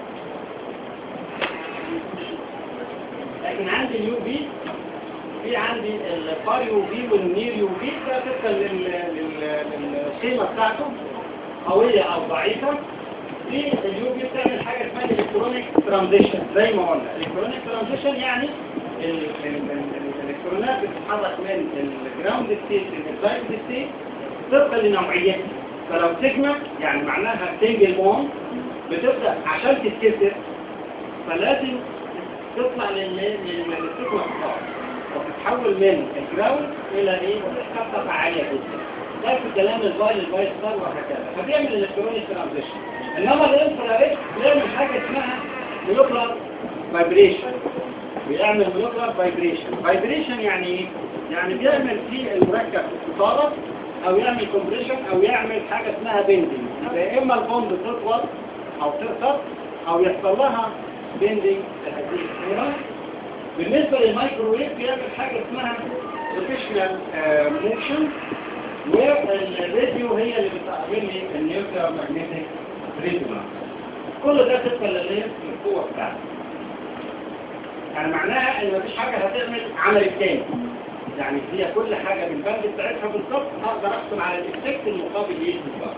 لكن عندي اليو بي في عندي الفار يو بي والنير يو بي ده طبقا لل- لل- للقيمه بتاعته قويه او ضعيفه في اليو بي بتعمل حاجه اسمها الكترونيك ترانزيشن زي ما قلنا الكترونيك ترانزيشن يعني ال- ال- ال- الالكترونات بتتحرك من الجراوند ستيت للبلايند ستيت طبقا لنوعيتها فلو سيجما يعني معناها سنجل بوند بتبدا عشان تتكسر فلازم تطلع لل- لل- للسيجما الخاص وتتحول من الجراوند الى ايه وتتحقق عاليه جدا ده في كلام البايل البايل ستار وهكذا فبيعمل الالكترونيك ترانزيشن انما الانفراريد بيعمل حاجه اسمها مولكولار فايبريشن بيعمل مولكولار فايبريشن فايبريشن يعني ايه يعني بيعمل في المركب استطاله او يعمل كومبريشن او يعمل حاجه اسمها بيندنج يا اما البوند تطول او تقصر او يحصل لها بيندنج هذه الصوره بالنسبة للمايكروويف بيعمل حاجة اسمها روتيشنال موشن والراديو هي اللي بتعمل لي النيوكلير ماجنتيك ريزونانس كل ده طبقا للايه للقوة بتاعته يعني معناها ان مفيش حاجة هتعمل عمل التاني يعني هي كل حاجة بالبند بتاعتها بالظبط اقدر احكم على الافكت المقابل ليه بالظبط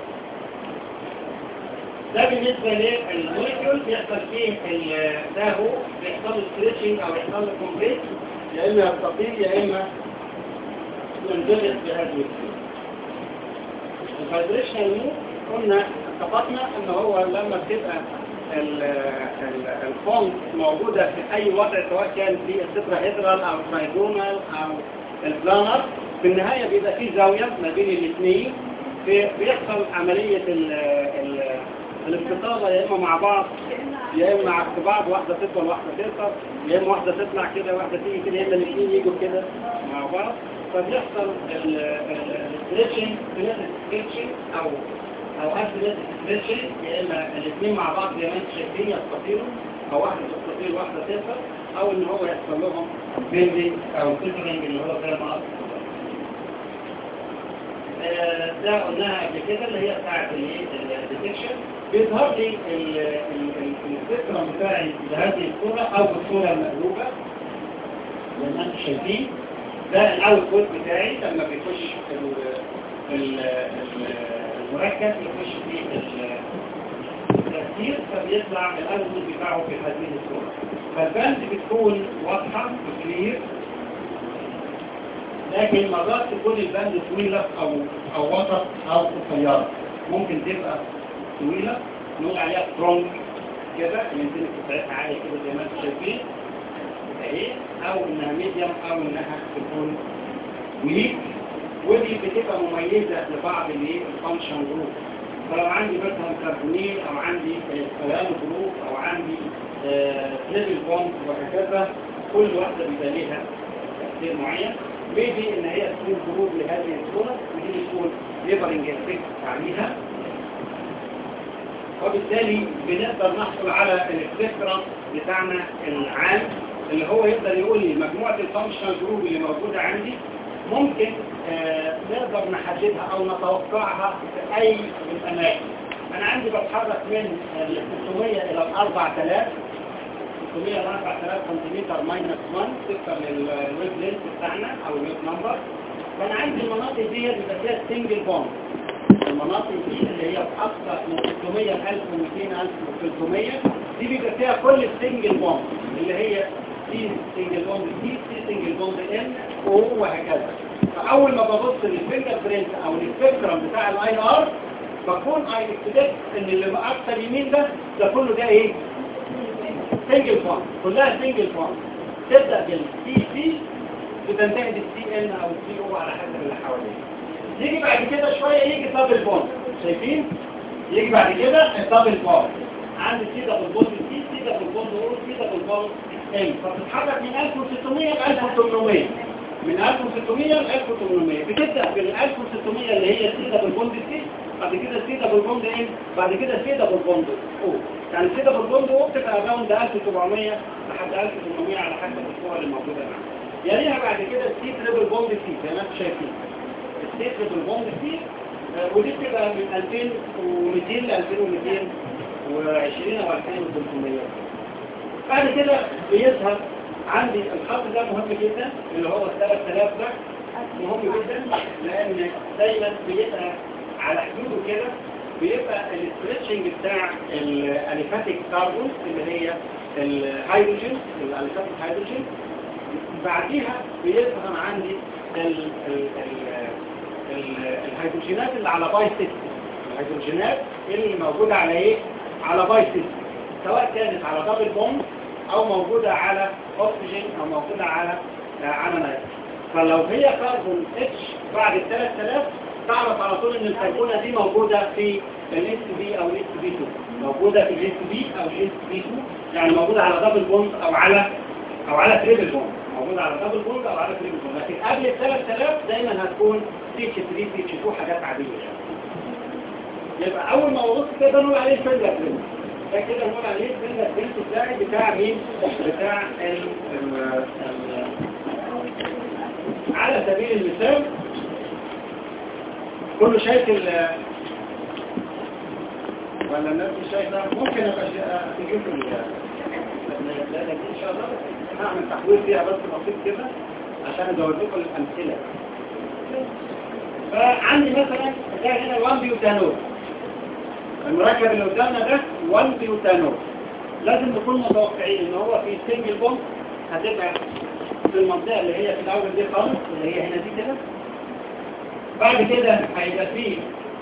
ده بالنسبة للموليكيول بيحصل فيه ال- ده هو بيحصل له ستريتشنج او يحصل له كومبريس يا اما يستطيل يا اما ينضغط بهذه الصورة. الفايبريشنال مود قلنا اتفقنا ان هو لما بتبقى ال- ال- الفونت موجودة في اي وضع سواء كان في التتراهيدرال او الترايجونال او البلانر في النهاية بيبقى في زاوية ما بين الاثنين في- بيحصل عملية ال ال الاستطابة يا إما مع بعض يا إما عكس بعض واحدة تطول واحدة تقصر يا إما واحدة تطلع كده واحدة تيجي كده يا إما الاثنين يجوا كده مع بعض فبيحصل الستريتشنج ستريتشنج أو أو أسبلت ستريتشنج يا إما الاثنين مع بعض زي ما أنتم شايفين يستطيلوا أو واحدة تستطيل واحدة تقصر أو إن هو يحصل لهم بيلدينج أو فلترنج اللي هو زي ما قلت آه، ده قلناها قبل كده اللي هي بتاعت الديتكشن بيظهر لي ال- ال- ال- السبيكترم بتاعي بهذه الصورة أو بالصورة المقلوبة زي ما انتم شايفين ده الاوتبوت بتاعي لما بيخش ال- ال- ال- المركب يخش في ال- التأثير فبيطلع الاوتبوت بتاعه في هذه الصورة فالبند بتكون واضحة وكلير لكن مرات تكون البند طويلة أو أو وسط أو قصيرة ممكن تبقى طويلة نقول عليها سترونج كده الانتنس بتاعتها عالية كده زي ما انتم شايفين اهي او انها ميديوم او انها تكون ويك ودي بتبقى مميزة لبعض الفانكشن جروب فلو عندي مثلا كربونيل او عندي كلام جروب او عندي ليفل بوند وهكذا كل واحدة بيبقى ليها تأثير معين بيجي ان هي تكون جروب لهذه الصورة ودي يكون ليبرنج افكت عليها وبالتالي بنقدر نحصل على السبيكترم بتاعنا العام اللي هو يقدر يقول لي مجموعة الفانكشنال جروب اللي موجودة عندي ممكن آه نقدر نحددها او نتوقعها في اي من الاماكن انا عندي بتحرك من ال 600 الى ال 4000 600 ل 4000 سنتيمتر ماينس 1 تذكر للويب لينس بتاعنا او الويب نمبر فانا عندي المناطق دي بيبقى فيها سنجل بوند المناطق دي اللي هي اكثر من 600 ل 1200 1300 دي بيبقى فيها كل السنجل بوند اللي هي سي سنجل بوند سي سي سنجل بوند ان او وهكذا فاول ما ببص للفينجر برينت او للسبكترم بتاع الاي ار بكون اي اكسبكت ان اللي اكثر يمين ده ده كله ده ايه سنجل بوند كلها سنجل بوند تبدا بالسي سي وتنتهي بالسي ان او السي او على حسب اللي حواليه يجي بعد كده شويه يجي دبل بوند شايفين يجي بعد كده الدبل بوند عندي سي دبل بوند سي سي دبل بوند او سي دبل بوند ام فبتتحرك من 1600 ل 1800 من 1600 ل 1800 بتبدا بال 1600 اللي هي سي دبل بوند سي بعد كده سي دبل بوند ام بعد كده سي دبل بوند او يعني سي دبل بوند او بتبقى اراوند 1700 لحد 1800 على حسب الصور اللي موجوده معانا يليها بعد كده السي تريبل بوند سي زي ما انتم شايفين السي تريبل بوند سي ودي بتبقى من 2200 ل 2220 او 2300 بعد كده بيظهر عندي الخط ده مهم جدا اللي هو ال 3000 ده مهم جدا لان دايما بيبقى على حدوده كده بيبقى الاسترتشنج بتاع الاليفاتيك كاربون اللي هي الهيدروجين الاليفاتيك هيدروجين بعديها بيظهر عندي ال ال ال الهيدروجينات اللي على باي سيستم الهيدروجينات اللي موجودة على ايه على باي سيستم سواء كانت على دبل بوند او موجودة على اكسجين او موجودة على على نيتروجين فلو هي كربون اتش بعد ال 3000 تعرف على طول ان الكربونة دي موجودة في الاس بي او الاس بي 2 موجودة في الاس بي او الاس بي 2 يعني موجودة على دبل بوند او على او على تريبل بوند موجودة على دبل بوند او على تريبل بوند لكن قبل ال 3000 دايما هتكون سي اتش 3 سي اتش 2 حاجات عادية يعني يبقى اول ما ببص كده نقول عليه فينجر برينت ده كده نقول عليه فينجر برينت بتاعي بتاع مين بتاع ال ال على سبيل المثال كله شايف ال ولا الناس مش شايفه ممكن ابقى تجيب لا ان شاء الله هعمل تحويل فيها بس بسيط كده عشان ازود لكم الامثله فعندي مثلا ده هنا 1 بيوتانول المركب اللي قدامنا ده 1 بيوتانول لازم نكون متوقعين ان هو في سنجل بوند هتبقى في المنطقه اللي هي في الاول دي خالص اللي هي هنا دي كده بعد كده هيبقى فيه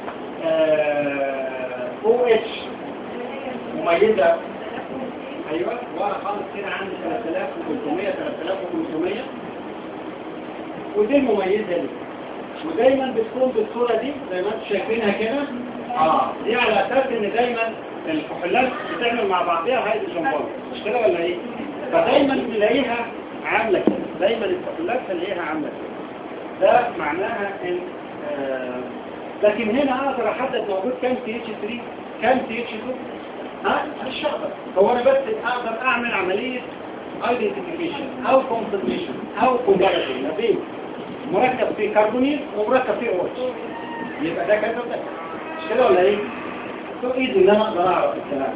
او اتش مميزه ايوه ورا خالص كده عندي 3300 3500 ودي المميزه دي ودايما بتكون بالصوره دي زي ما انتم شايفينها كده اه دي على اساس ان دايما الكحولات بتعمل مع بعضها هاي الجمبار مش كده ولا ايه فدايما نلاقيها عامله كده دايما الكحولات نلاقيها عامله كده ده معناها ان آه لكن هنا اقدر احدد موجود كام تي اتش 3 كام تي اتش 2 ها مش هقدر هو انا بس اقدر اعمل عمليه ايدنتيفيكيشن او كونفرميشن او كومباريشن ما بين مركب فيه كربونيل ومركب فيه او اتش يبقى ده كذا وده مش كده ولا ايه؟ تو ايزي ان انا اقدر اعرف الكلام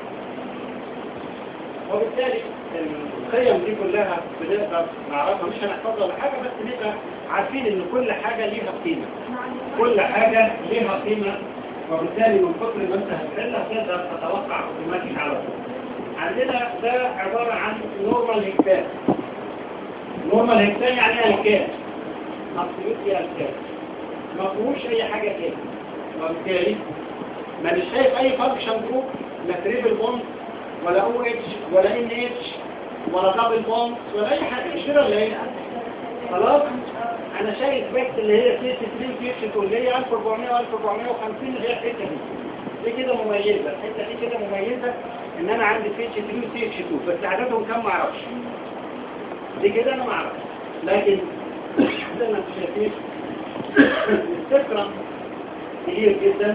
وبالتالي القيم دي كلها بنقدر نعرفها مش هنحفظها ولا حاجه بس نبقى عارفين ان كل حاجه ليها قيمه كل حاجه ليها قيمه وبالتالي من كتر ما انت هتحلها تقدر تتوقع اوتوماتيك على طول عندنا ده عبارة عن نورمال هكتان نورمال هكتان يعني الكان absolutely الكان ما فيهوش اي حاجة تاني وبالتالي ما مش شايف اي فانكشن جروب لا تريبل بوند ولا او اتش ولا ان اتش ولا دبل بوند ولا اي حاجة مش كده ولا ايه خلاص انا شايف بس اللي هي سي 3 فيكشن اللي هي 1400 و 1450 اللي هي الحته دي دي كده مميزه الحته دي كده مميزه ان انا عندي فيتش 3 وسي اتش 2 بس عددهم كام ما اعرفش دي كده انا ما اعرفش لكن زي ما انتم شايفين السفرة كبير جدا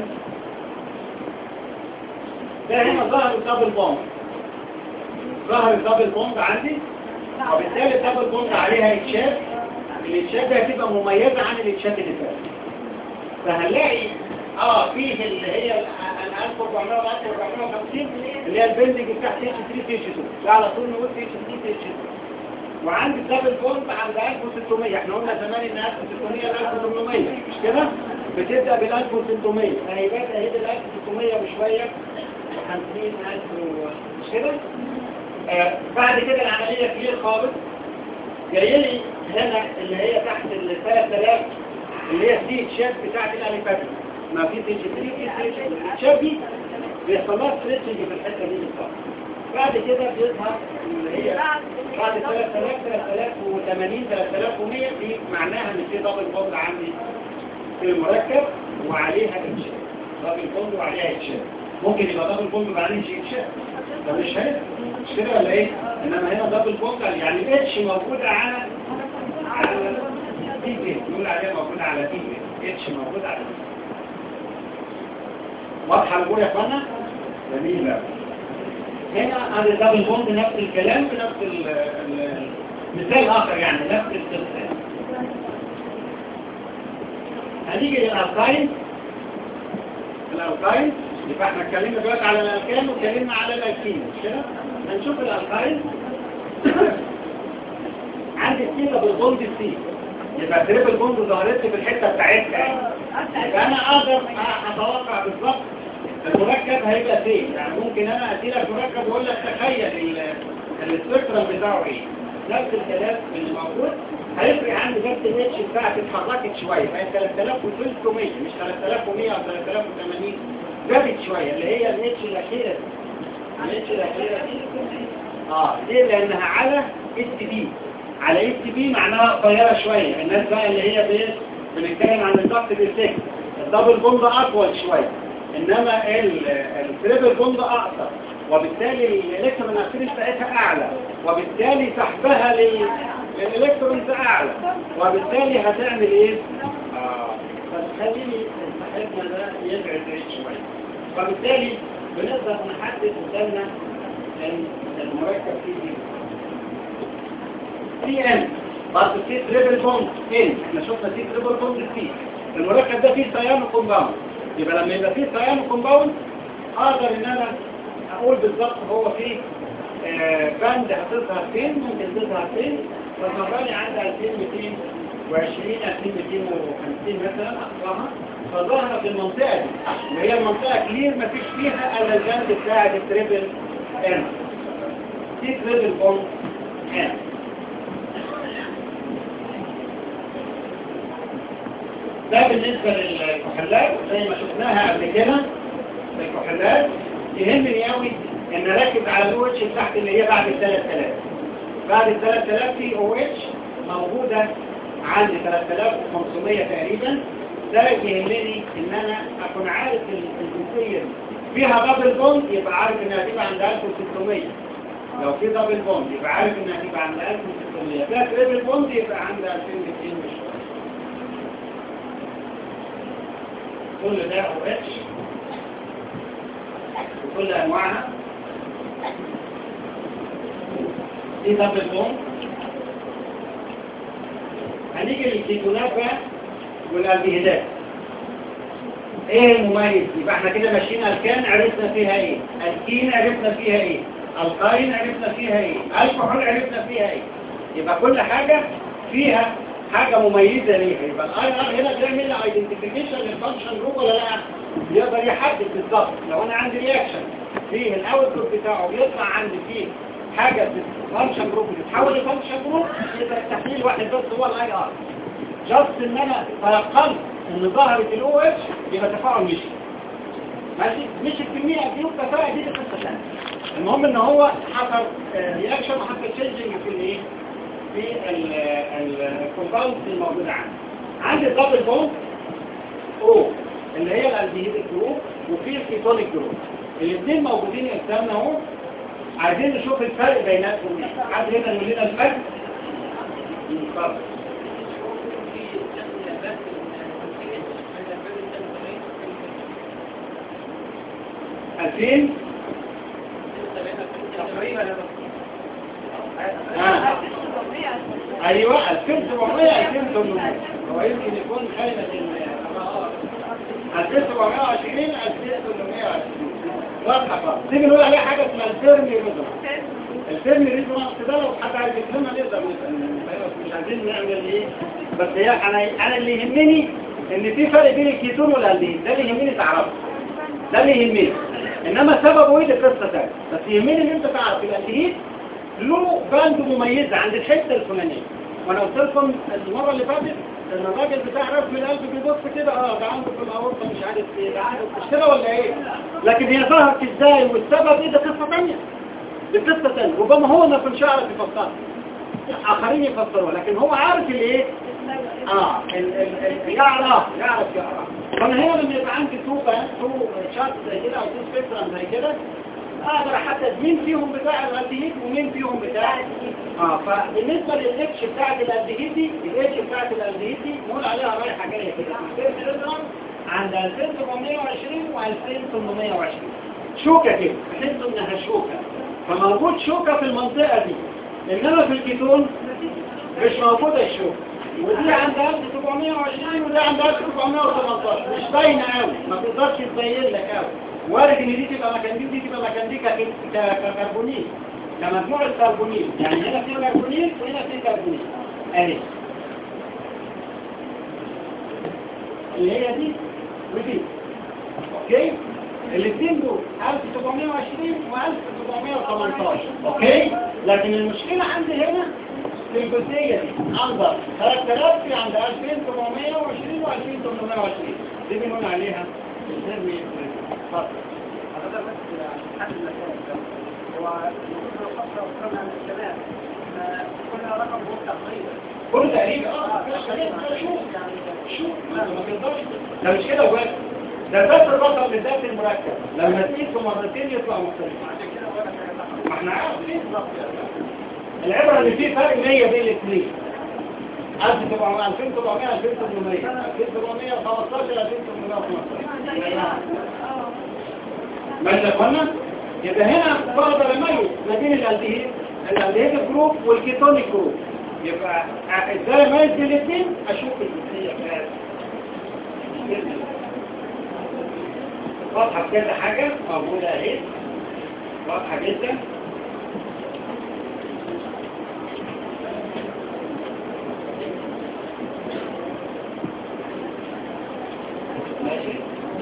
ده هنا ظهر الدبل بوند ظهر الدبل بوند عندي وبالتالي الدبل بوند عليها اتشات الاتشات دي هتبقى مميزة عن الاتشات اللي فاتت فهنلاقي اه فيه اللي هي ال 1400 و 1450 اللي هي البندنج بتاع تي اتش 3 تي اتش 2 ده على طول نقول تي اتش 3 تي اتش 2 وعندي الدبل بوند عند 1600 احنا قلنا زمان ان 1600 ل 1800 مش كده بتبدا بال 1600 فهيبقى اهي ال 1600 وشويه 50000 مش كده آه بعد كده العمليه كبير خالص جاي لي هنا اللي هي تحت ال 3000 اللي هي السي اتشات بتاعت الاليفاتيك ما في تي اتش 3 في تي اتش الاتشات دي بيحصل لها ستريتشنج في الحته دي بالظبط بعد كده بيظهر اللي هي بعد 3000 3080 3100 دي معناها ان في دبل بوند عندي في المركب وعليها اتشات دبل بوند وعليها اتشات ممكن يبقى دبل بوند وبعدين شيء اتشات ده مش هنا مش كده ولا ايه انما هنا دبل بوند يعني الاتش موجوده على على تي بي نقول عليها موجوده على تي بي اتش موجوده على واضحه الجول يا اخوانا جميله هنا هذا دبل بوند نفس الكلام في نفس ال ال مثال اخر يعني نفس القصه هنيجي للالقاين الالقاين يبقى احنا اتكلمنا دلوقتي على الالكان واتكلمنا على الالكين مش كده هنشوف الالقاين عندي السيلة بالبوند السي يبقى تريبل بوند ظهرت في الحته بتاعتها يبقى انا اقدر اتوقع بالظبط المركب هيبقى فين يعني ممكن انا اديلك مركب واقول لك تخيل السبيكترم بتاعه ايه نفس الكلام اللي موجود هيفرق عندي بس الاتش بتاعتي اتحركت شويه بقت 3300 مش 3100 او 3080 زادت شويه اللي هي الاتش الاخيره الاتش الاخيره دي اه ليه لانها على اس بي على اس بي معناها قصيره شويه الناس بقى اللي هي بيه بنتكلم عن الضغط بالسكس الدبل بوند اطول شويه انما التريبل بوند اقصر وبالتالي الالكترون اكتيفيتي بتاعتها اعلى وبالتالي سحبها للالكترونز اعلى وبالتالي هتعمل ايه اه فتخليني صاحبنا ده يبعد بعيد شويه وبالتالي بنقدر نحدد قدامنا ان المركب فيه سي ان برضه سي تريبل بوند ان احنا شفنا سي تريبل بوند سي المركب ده فيه سيانو كومباوند يبقى لما يبقى فيه سيانو كومباوند اقدر ان انا اقول بالظبط هو فيه آه باند هتظهر فين ممكن تظهر فين فالمراني عندها 2220 2250 مثلا اقصاها فظهر في المنطقة دي وهي المنطقة كلير ما فيش فيها الا الباند بتاع التريبل ان دي تريبل بوند ان ده بالنسبة للكحلات زي ما شفناها قبل كده الكحلات يهمني قوي ان اركز على الاو اتش تحت اللي هي بعد ال 3000 بعد ال 3000 في او اتش موجودة عند 3500 تقريبا ده يهمني ان انا اكون عارف الجنسية فيها دبل بوند يبقى عارف انها هتبقى عند 1600 لو في دبل بوند يبقى عارف انها هتبقى عند 1600 ده تريبل بوند يبقى عند 2200 مش كل ده او اتش بكل انواعها دي دبل بوند هنيجي للكيتونات بقى والالديهيدات ايه المميز يبقى احنا كده ماشيين الكان عرفنا فيها ايه الكين عرفنا فيها ايه القاين عرفنا فيها ايه الكحول عرفنا فيها ايه يبقى كل حاجة فيها حاجة مميزة ليها يبقى الاي ار هنا بيعمل ايدنتيفيكيشن للفانكشن جروب ولا لا يقدر يحدد بالظبط لو انا عندي رياكشن في الاوتبوت بتاعه بيطلع عندي فيه حاجه فانكشن جروب بتتحول لفانكشن جروب يبقى التحليل واحد بس هو الاي ار جاست ان انا تيقنت ان ظهرت الاو اتش يبقى تفاعل مشي ماشي مش الكميه دي والكفاءه دي قصه ثانيه المهم ان هو حصل رياكشن وحصل تشينجنج في الايه في الكومباوند الموجوده عندي عندي الدبل بوند او اللي هي الالديهيد جروب وفي الكيتونيك جروب الاثنين موجودين قدامنا اهو عايزين نشوف الفرق بيناتهم ايه حد هنا يقول لنا الفرق اتفضل ألفين آه. أيوة 2700 2800 هو يمكن يكون خانة ال 2720 2820 واضحة خالص تيجي نقول عليها حاجة اسمها الفيرمي ريزونانس الفيرمي ريزونانس ده لو حد عايز يفهمها نقدر نفهم مش عايزين نعمل ايه بس هي انا انا اللي يهمني ان في فرق بين الكيتون والالدين ده اللي يهمني تعرفه ده اللي يهمني انما سببه ايه دي قصه ثانيه بس يهمني ان انت تعرف الالدين له باند مميزه عند الحته الفلانيه وانا قلت لكم المره اللي فاتت ان الراجل بتاع رسم القلب بيبص كده اه ده عنده في الاورطه مش عارف ايه ده عنده مش كده ولا ايه لكن هي ظهرت ازاي والسبب ايه ده قصه ثانيه دي قصه ثانيه ربما هو ما كانش يعرف يفسرها اخرين يفسروها لكن هو عارف الايه اه ال ال ال يعرف يعرف يعرف فانا هنا لما يبقى عندي تو بان تو شات زي كده او تو سبيكترم زي كده اقدر احدد مين فيهم بتاع الالدهيد ومين فيهم بتاع اه فبالنسبه للاتش بتاعت الالدهيد دي الاتش بتاعت الالدهيد دي نقول عليها رايحه جايه كده عند 2720 و2820 شوكه كده تحسوا انها شوكه فموجود شوكه في المنطقه دي انما في الكيتون مش موجوده الشوكه ودي عند 1720 ودي عند 1718 مش باينه قوي ما تقدرش تبين لك قوي وارد ان دي تبقى مكان دي ودي تبقى مكان دي ككربونيل كمجموعة كربونيل يعني هنا في كربونيل وهنا في كربونيل اهي اللي هي دي ودي اوكي الاثنين دول 1720 و 1718 اوكي لكن المشكلة عندي هنا في الجزئية دي انظر 3000 في عند 2720 و 2820 دي بنقول عليها الزرمي اتفضل هذا بس حد المكان هو يقول خطة وكما من الكلام كل رقم هو تقريبا كل تقريبا اه شوف شوف ما تقدرش ده مش كده وبس ده بس الرقم بالذات المركب لما تقيسه مرتين يطلع مختلف عشان كده بقول لك ما احنا عارفين العبرة اللي فيه فرق 100 بين الاثنين 1700 2700 2800 2715 2815 ماشي يا اخوانا يبقى هنا بقدر اميز ما بين الالدهيد الالدهيد جروب والكيتونيك جروب يبقى ازاي اميز بين الاثنين اشوف الجزئيه واضحه كده حاجه موجوده اهي واضحه جدا ماشي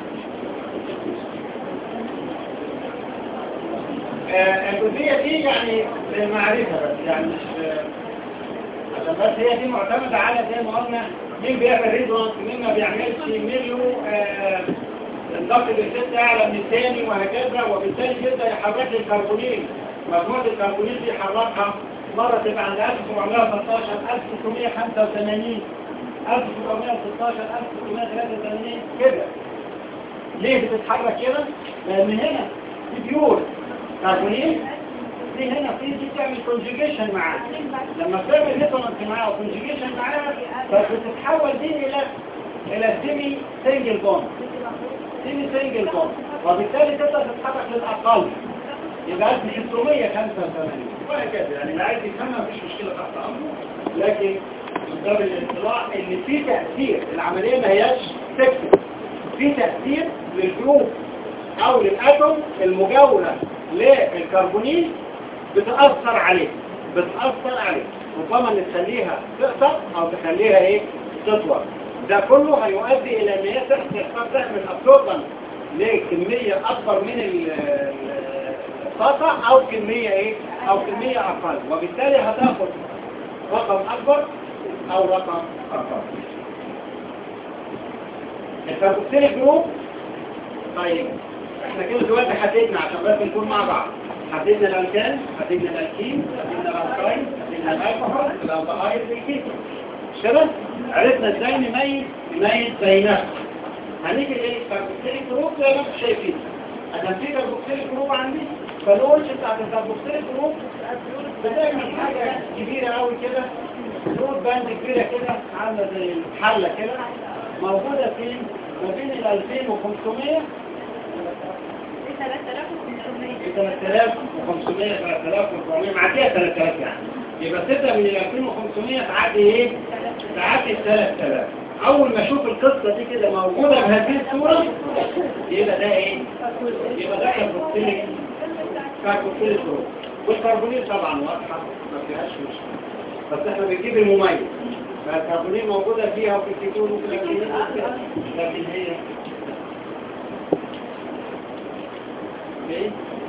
الجزئية دي يعني للمعرفة بس يعني مش عشان بس هي دي معتمدة على زي ما قلنا مين بيعمل ريزونانس مين ما بيعملش مين له الضغط بالست أعلى من الثاني وهكذا وبالتالي يبدأ يحرك لي الكربونيل مجموعة الكربونيل دي يحركها مرة تبقى عند 1716 1685 1716 1683 كده ليه بتتحرك كده؟ لأن هنا في بيور كربونيل دي هنا في دي تعمل كونجيجيشن معاه لما بتعمل ريزونانس معاه وكونجيجيشن معاه فبتتحول دي الى الى سيمي سنجل بوند سيمي سنجل بوند وبالتالي تقدر تتحرك للاقل يبقى 1685 وهكذا يعني اللي عايز يفهمها مفيش مشكله تحت امره لكن من باب الاطلاع ان في تاثير العمليه ما هياش سكت في تاثير للجروب او للاتوم المجاوره للكربونيل بتأثر عليه بتأثر عليه ربما ان تخليها تقطع او تخليها ايه تطول ده كله هيؤدي الى ان هي تحصل تعمل ابسوربن لكمية اكبر من طاقة او كمية ايه او كمية اقل وبالتالي هتاخد رقم اكبر او رقم اقل الكاربوكسيليك جروب طيب احنا كده دلوقتي حددنا عشان بس نكون مع بعض حددنا الالكان حددنا الالكين حددنا الالكاين حددنا الالكحول الالدهايد والكيتو مش كده عرفنا ازاي نميز نميز بينهم هنيجي ايه الكاربوكسيليك جروب زي ما انتم شايفين انا في كاربوكسيليك جروب عندي فالورش بتاعت الكاربوكسيليك جروب بتعمل حاجه كبيره قوي كده لود باند كبيره كده عامله زي الحله كده موجوده فين ما بين ال 2500 3500 3400 معديه 3000 يعني يبقى تبدا من ال 2500 تعدي ايه تعدي ال 3000 اول ما اشوف القصه دي كده موجوده بهذه الصوره يبقى ده ايه يبقى ده كاربوكسيليك كاربوكسيليك جروب والكربونيل طبعا واضحه ما فيهاش مشكله بس احنا بنجيب المميز فالكربونيل موجوده فيها وفي الكيتون وفي الاكسجين لكن هي ايه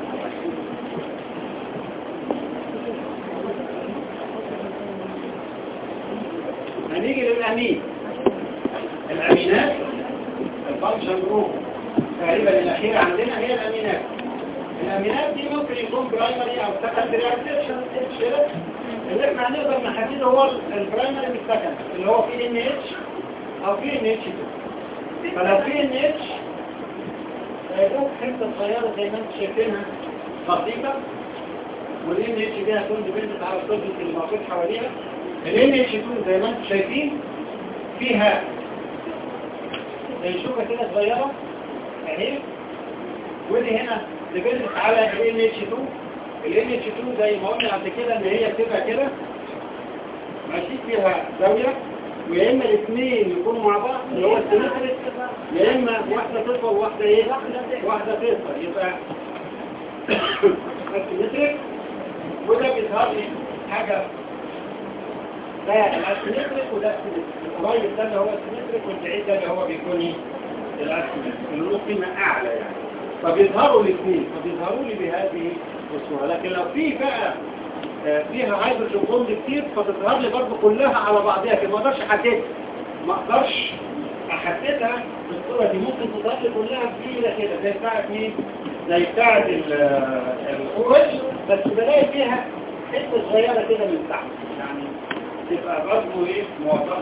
هنيجي للأمين الأمينات الفانكشن جروب تقريبا الأخيرة عندنا هي الأمينات الأمينات دي ممكن يكون برايمري أو سكندري أكسبشن اللي احنا هنقدر نحدده هو البرايمري والسكندري اللي هو في ان اتش أو في ان اتش 2 فلو في ان اتش هيكون حته صغيره زي ما انتم شايفينها بسيطه والان اتش دي هتكون ديبندنت على الصدر اللي موجود حواليها الان اتش 2 زي ما انتم شايفين فيها زي شوكه كده صغيره اهي ودي هنا ديبندنت على الان اتش 2 الان اتش 2 زي ما قلنا قبل كده ان هي بتبقى كده ماشي فيها زاويه ويا اما الاثنين يكونوا مع بعض اللي هو السيمتريك يا اما واحده تطول وواحده ايه واحده تقصر يبقى السيمتريك وده بيظهر لي حاجه ده الاسيمتريك وده السيمتريك القريب ده اللي هو السيمتريك والبعيد ده اللي هو بيكون ايه الاسيمتريك اللي له قيمه اعلى يعني فبيظهروا الاثنين فبيظهروا لي بهذه الصوره لكن لو في بقى فيها هيدروجين بوند كتير فتظهر لي برضه كلها على بعضها لكن ما اقدرش احددها ما اقدرش احددها بالصوره دي ممكن تظهر لي كلها كبيره كده زي بتاعه مين زي بتاعه الاورج بس بلاقي فيها حته صغيره كده من تحت يعني تبقى برضه ايه موضحه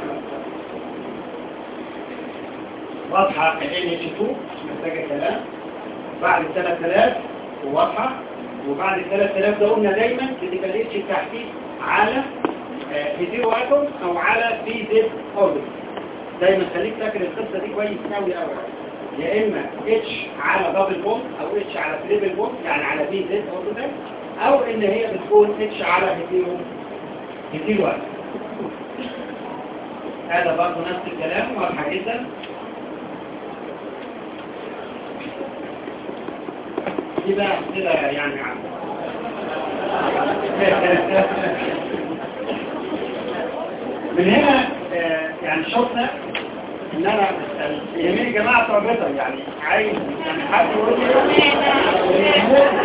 واضحه ال اتش 2 مش محتاجه كلام بعد ال 3000 وواضحه وبعد ال 3000 ده قلنا دايما بتبقى التحديد على هيديرو اتوم او على في زد اوربت دايما خليك فاكر القصه دي كويس قوي قوي يا اما اتش على دبل بوند او اتش على تريبل بوند يعني على في زد اوربت او ان هي بتكون اتش على هيديرو هيديرو اتوم هذا برضه نفس الكلام واضحه جدا دي بقى كده يعني عم. من هنا آه يعني شفنا ان انا يمين جماعة تربطة يعني عايز يعني حد يقول لي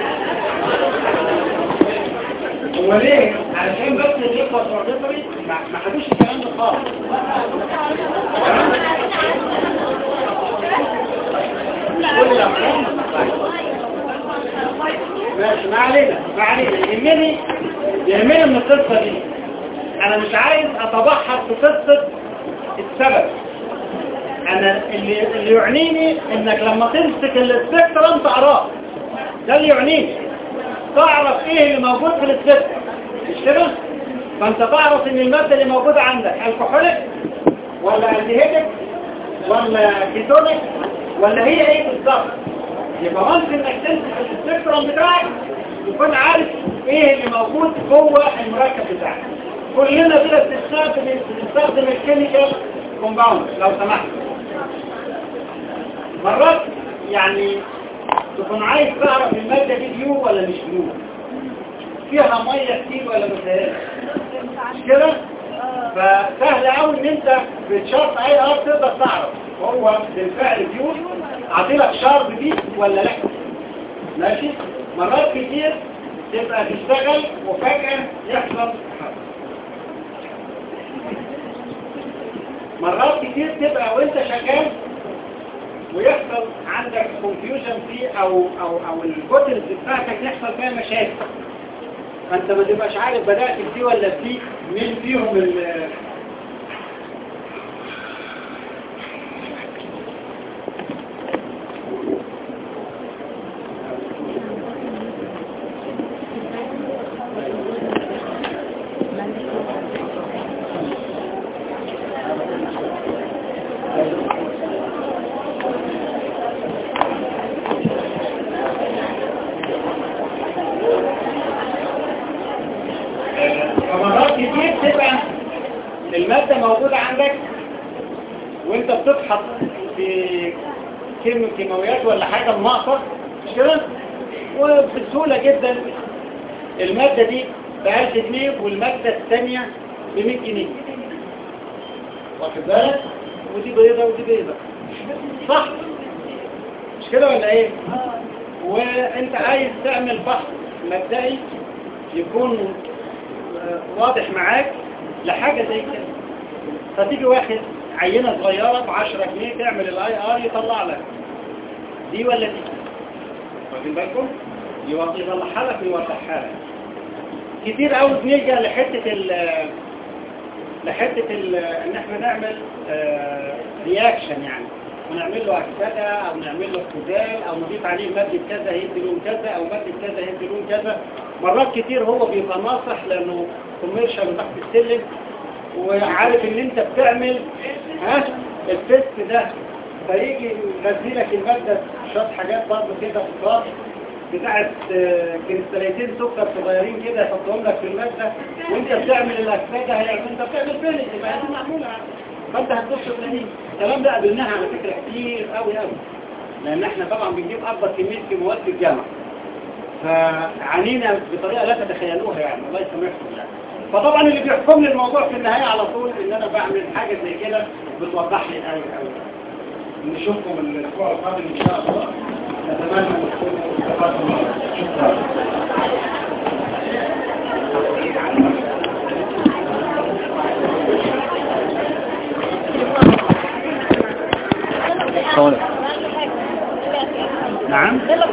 هو ليه؟ علشان بس اللي يقرأ تربطة ما خدوش الكلام ده خالص كل الأفلام ماشي ما علينا ما علينا يهمني يهمني من القصة دي انا مش عايز اتبحر في قصة السبب انا اللي, اللي يعنيني انك لما تمسك السبكترم تعرف ده اللي يعنيني تعرف ايه اللي موجود في السبكترم مش كده فانت تعرف ان المادة اللي موجودة عندك الكحوليك ولا الديهيتك ولا كيتونيك ولا هي ايه بالظبط يبقى ممكن انك تمسك السبكترم بتاعك تكون عارف ايه اللي موجود جوه المركب بتاعك كلنا كده بنستخدم بنستخدم الكيميكال كومباوند لو سمحت مرات يعني تكون عايز تعرف المادة دي بيو ولا مش بيو فيها مية كتير ولا ما فيهاش مش كده فسهل قوي ان انت بتشرط اي ارض تقدر تعرف هو بالفعل بيو عطيلك شارب دي ولا لا ماشي مرات كتير تبقى تشتغل وفجأة يحصل حرب مرات كتير تبقى وانت شغال ويحصل عندك كونفيوجن فيه او او او البوتلز بتاعتك يحصل فيها مشاكل فانت ما تبقاش عارف بدأت في دي ولا في دي مين فيهم ال فمرات كتير تبقى المادة موجودة عندك وانت بتبحث في كيمو كيماويات ولا حاجة ناقصة مش كده وبسهولة جدا المادة دي ب 1000 جنيه والمادة الثانية ب 100 جنيه واخد بالك ودي بيضة ودي بيضة صح مش كده ولا ايه وانت عايز تعمل بحث مبدئي يكون واضح معاك لحاجة زي كده فتيجي واخد عينة صغيرة ب 10 جنيه تعمل الاي ار يطلع لك دي ولا دي واخدين بالكم يوضحها لك ويوضحها لك كتير قوي بنلجأ لحتة ال لحتة ال ان احنا نعمل رياكشن يعني ونعمل له اكسدة او نعمل له اختزال او نضيف عليه مادة كذا هيدي لون كذا او مادة كذا هيدي لون كذا مرات كتير هو بيبقى ناصح لانه كوميرشال تحت السلم وعارف ان انت بتعمل ها التست ده فيجي يغذي لك المادة شوية حاجات برضه كده في الصاف بتاعت كريستاليتين سكر صغيرين كده يحطهم لك في المادة وانت بتعمل الاكسدة هيعمل انت بتعمل فينش يبقى دي معمولة فانت هتبص تلاقيه الكلام ده قابلناها على فكرة كتير قوي قوي لان احنا طبعا بنجيب اكبر كمية كيماوات في الجامعة فعنينا بطريقة لا تتخيلوها يعني الله يسامحكم يعني فطبعا اللي بيحكم لي الموضوع في النهاية على طول ان انا بعمل حاجة زي كده بتوضح لي قوي قوي نشوفكم الاسبوع القادم ان شاء الله نتمنى ان تكونوا استفدتم شكرا صالح نعم